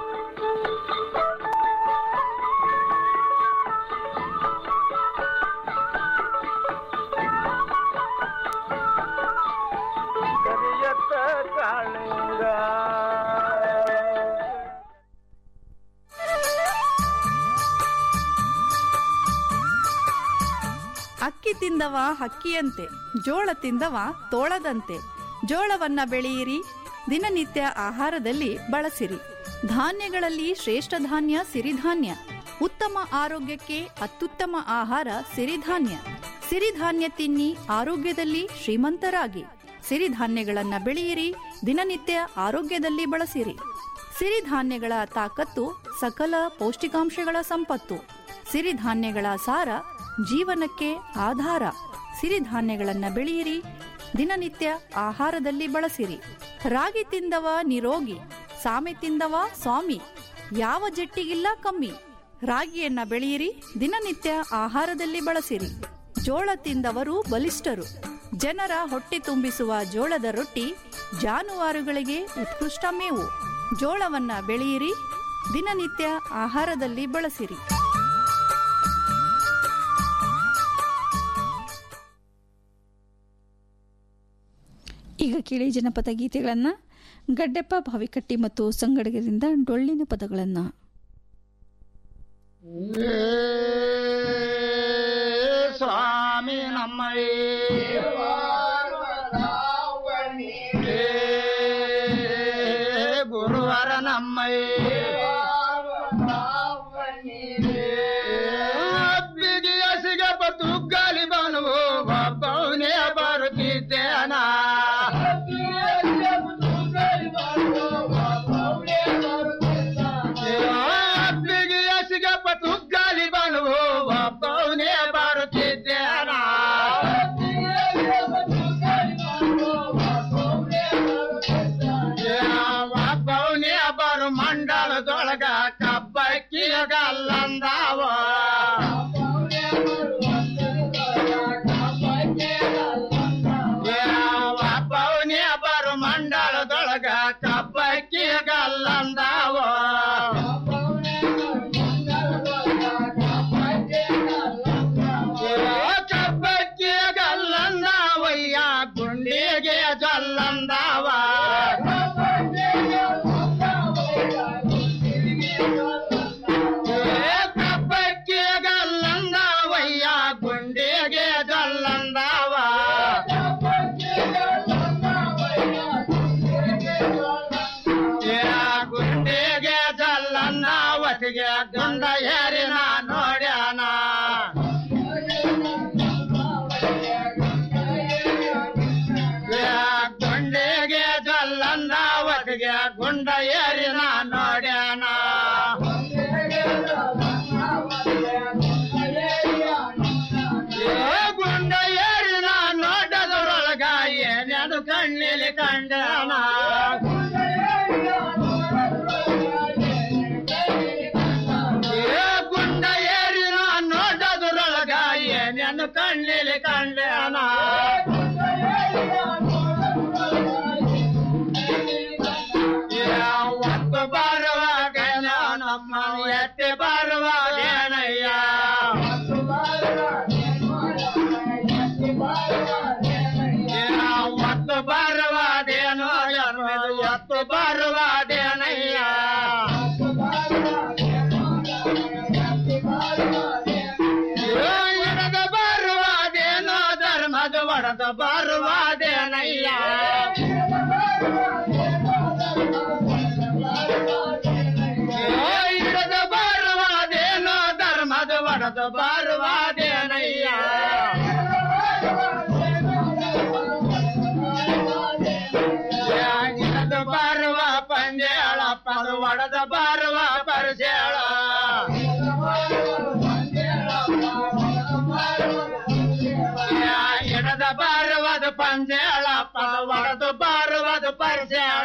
K: ಕರಿಯತ್ತ ಕಾಳಿಂಗ
N: ಅಕ್ಕಿ ತಿಂದವ ಹಕ್ಕಿಯಂತೆ ಜೋಳ ತಿಂದವ ತೋಳದಂತೆ ಜೋಳವನ್ನ ಬೆಳೆಯಿರಿ ದಿನನಿತ್ಯ ಆಹಾರದಲ್ಲಿ ಬಳಸಿರಿ ಧಾನ್ಯಗಳಲ್ಲಿ ಶ್ರೇಷ್ಠ ಧಾನ್ಯ ಸಿರಿಧಾನ್ಯ ಉತ್ತಮ ಆರೋಗ್ಯಕ್ಕೆ ಅತ್ಯುತ್ತಮ ಆಹಾರ ಸಿರಿಧಾನ್ಯ ಸಿರಿಧಾನ್ಯ ತಿನ್ನಿ ಆರೋಗ್ಯದಲ್ಲಿ ಶ್ರೀಮಂತರಾಗಿ ಸಿರಿಧಾನ್ಯಗಳನ್ನ ಬೆಳೆಯಿರಿ ದಿನನಿತ್ಯ ಆರೋಗ್ಯದಲ್ಲಿ ಬಳಸಿರಿ ಸಿರಿಧಾನ್ಯಗಳ ತಾಕತ್ತು ಸಕಲ ಪೌಷ್ಟಿಕಾಂಶಗಳ ಸಂಪತ್ತು ಸಿರಿಧಾನ್ಯಗಳ ಸಾರ ಜೀವನಕ್ಕೆ ಆಧಾರ ಸಿರಿಧಾನ್ಯಗಳನ್ನ ಬೆಳೆಯಿರಿ ದಿನನಿತ್ಯ ಆಹಾರದಲ್ಲಿ ಬಳಸಿರಿ ರಾಗಿ ತಿಂದವ ನಿರೋಗಿ ಸಾಮೆ ತಿಂದವ ಸ್ವಾಮಿ ಯಾವ ಜಟ್ಟಿಗಿಲ್ಲ ಕಮ್ಮಿ ರಾಗಿಯನ್ನ ಬೆಳೆಯಿರಿ ದಿನನಿತ್ಯ ಆಹಾರದಲ್ಲಿ ಬಳಸಿರಿ ಜೋಳ ತಿಂದವರು ಬಲಿಷ್ಠರು ಜನರ ಹೊಟ್ಟೆ ತುಂಬಿಸುವ ಜೋಳದ ರೊಟ್ಟಿ ಜಾನುವಾರುಗಳಿಗೆ ಉತ್ಕೃಷ್ಟ ಮೇವು ಜೋಳವನ್ನ ಬೆಳೆಯಿರಿ ದಿನನಿತ್ಯ ಆಹಾರದಲ್ಲಿ ಬಳಸಿರಿ
I: ಈಗ ಕೇಳಿ ಜನಪದ ಗೀತೆಗಳನ್ನ ಗಡ್ಡೆಪ್ಪ ಭಾವಿಕಟ್ಟಿ ಮತ್ತು ಸಂಗಡಿಗರಿಂದ ಡೊಳ್ಳಿನ ಪದಗಳನ್ನ
K: ಸ್ವಾಮಿ ನಮ್ಮಯ್ಯ ಗುರುವರ ನಮ್ಮಯ್ಯ ಬಿಗಿಯ ಸಿಗಪ್ಪ ತುಗ್ಗಾಲಿ ಬನುವು ಒಬ್ಬವನೇ ಬರುತ್ತಿದ್ದೇನ ಬಿಗಿಯ ಸಿಗಪ್ಪ ತುಗ್ಗಾಲಿ ಬನುವು ಒಬ್ಬವನೇ ಬರುತ್ತಿದ್ದೇನ ಒಬ್ಬವನೇ ಬರು ಮಂಡಲದೊಳಗ ಕಬ್ಬಕ್ಕಿಯ ಗಲ್ಲಂದಾವ ಒಬ್ಬವನೇ ಬರು ಮಂಡಲದೊಳಗ ಕಬ್ಬಕ್ಕಿಯ ಗಲ್ಲಂದಾವ ಕಬ್ಬಕ್ಕಿಯ ಗಲ್ಲಂದಾವಯ್ಯ ಗುಂಡಿಗೆ ಜಲ್ಲಂದಾವ ಕಬ್ಬಕ್ಕಿಯ ಗಲ್ಲಂದಾವಯ್ಯ ಗುಂಡಿಗೆ ಜಲ್ಲಂದಾವ ಗುಂಡಿಗೆ ಜಲ್ಲಂದಾವತಿಗೆ ಗಂಡ ಯಾರಿನ ನೋಡ್ಯಾನ ಗುಂಡಿಗೆ ಜಲ್ಲಂದಾವತಿಗೆ ಗುಂಡ ಏರಿನ ನೋಡ್ಯಾನ ಏ ಗುಂಡ ಏರಿನ ನೋಡದೊಳಗ ಏನೇನು ಕಣ್ಣಿಲಿ ಕಂಡನ ಏ ಗುಂಡ ಏರಿನ ನೋಡದೊಳಗ ಏನೇನು ಕಣ್ಣಿಲಿ ಕಂಡನ ಒತ್ತು ಬರುವಾಗ ನಮ್ಮ ಎತ್ತೆ ಬರುವಾಗ ಏನಯ್ಯ ಒತ್ತು ಬರುವಾದೇನೋ ಜನ್ಮದು ಎತ್ತು ಬರುವಾದೇನಯ್ಯ ಎಡದ ಬರುವಾದೇನೋ ಧರ್ಮದ ಒಡದ ಬರ ಎತ್ತು ಬಾರುವಾದೇನಯ್ಯ ಎದ್ದು ಬಾರುವ ಪಂಜೇಳ ಪದು ಒಡದ ಬಾರುವ ಪರಿಸೇಳ ಎಡದ ಬಾರುವುದು ಪಂಜೇಳ ಪದ ಒಡದು ಬಾರುವುದು ಪರಿಸೇಳ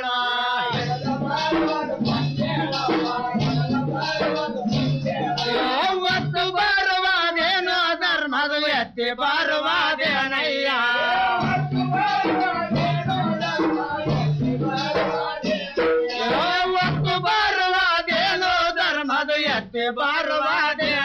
K: ಒತ್ತು ಬಾರುವಾದೇನೋ ಧರ್ಮದ ಎತ್ತಿ ಬಾರುವಾದೇನಯ್ಯ ಒತ್ತು ಬಾರುವಾದೇನೋ ಧರ್ಮದ ಎತ್ತಿ ಬಾರುವಾದೇ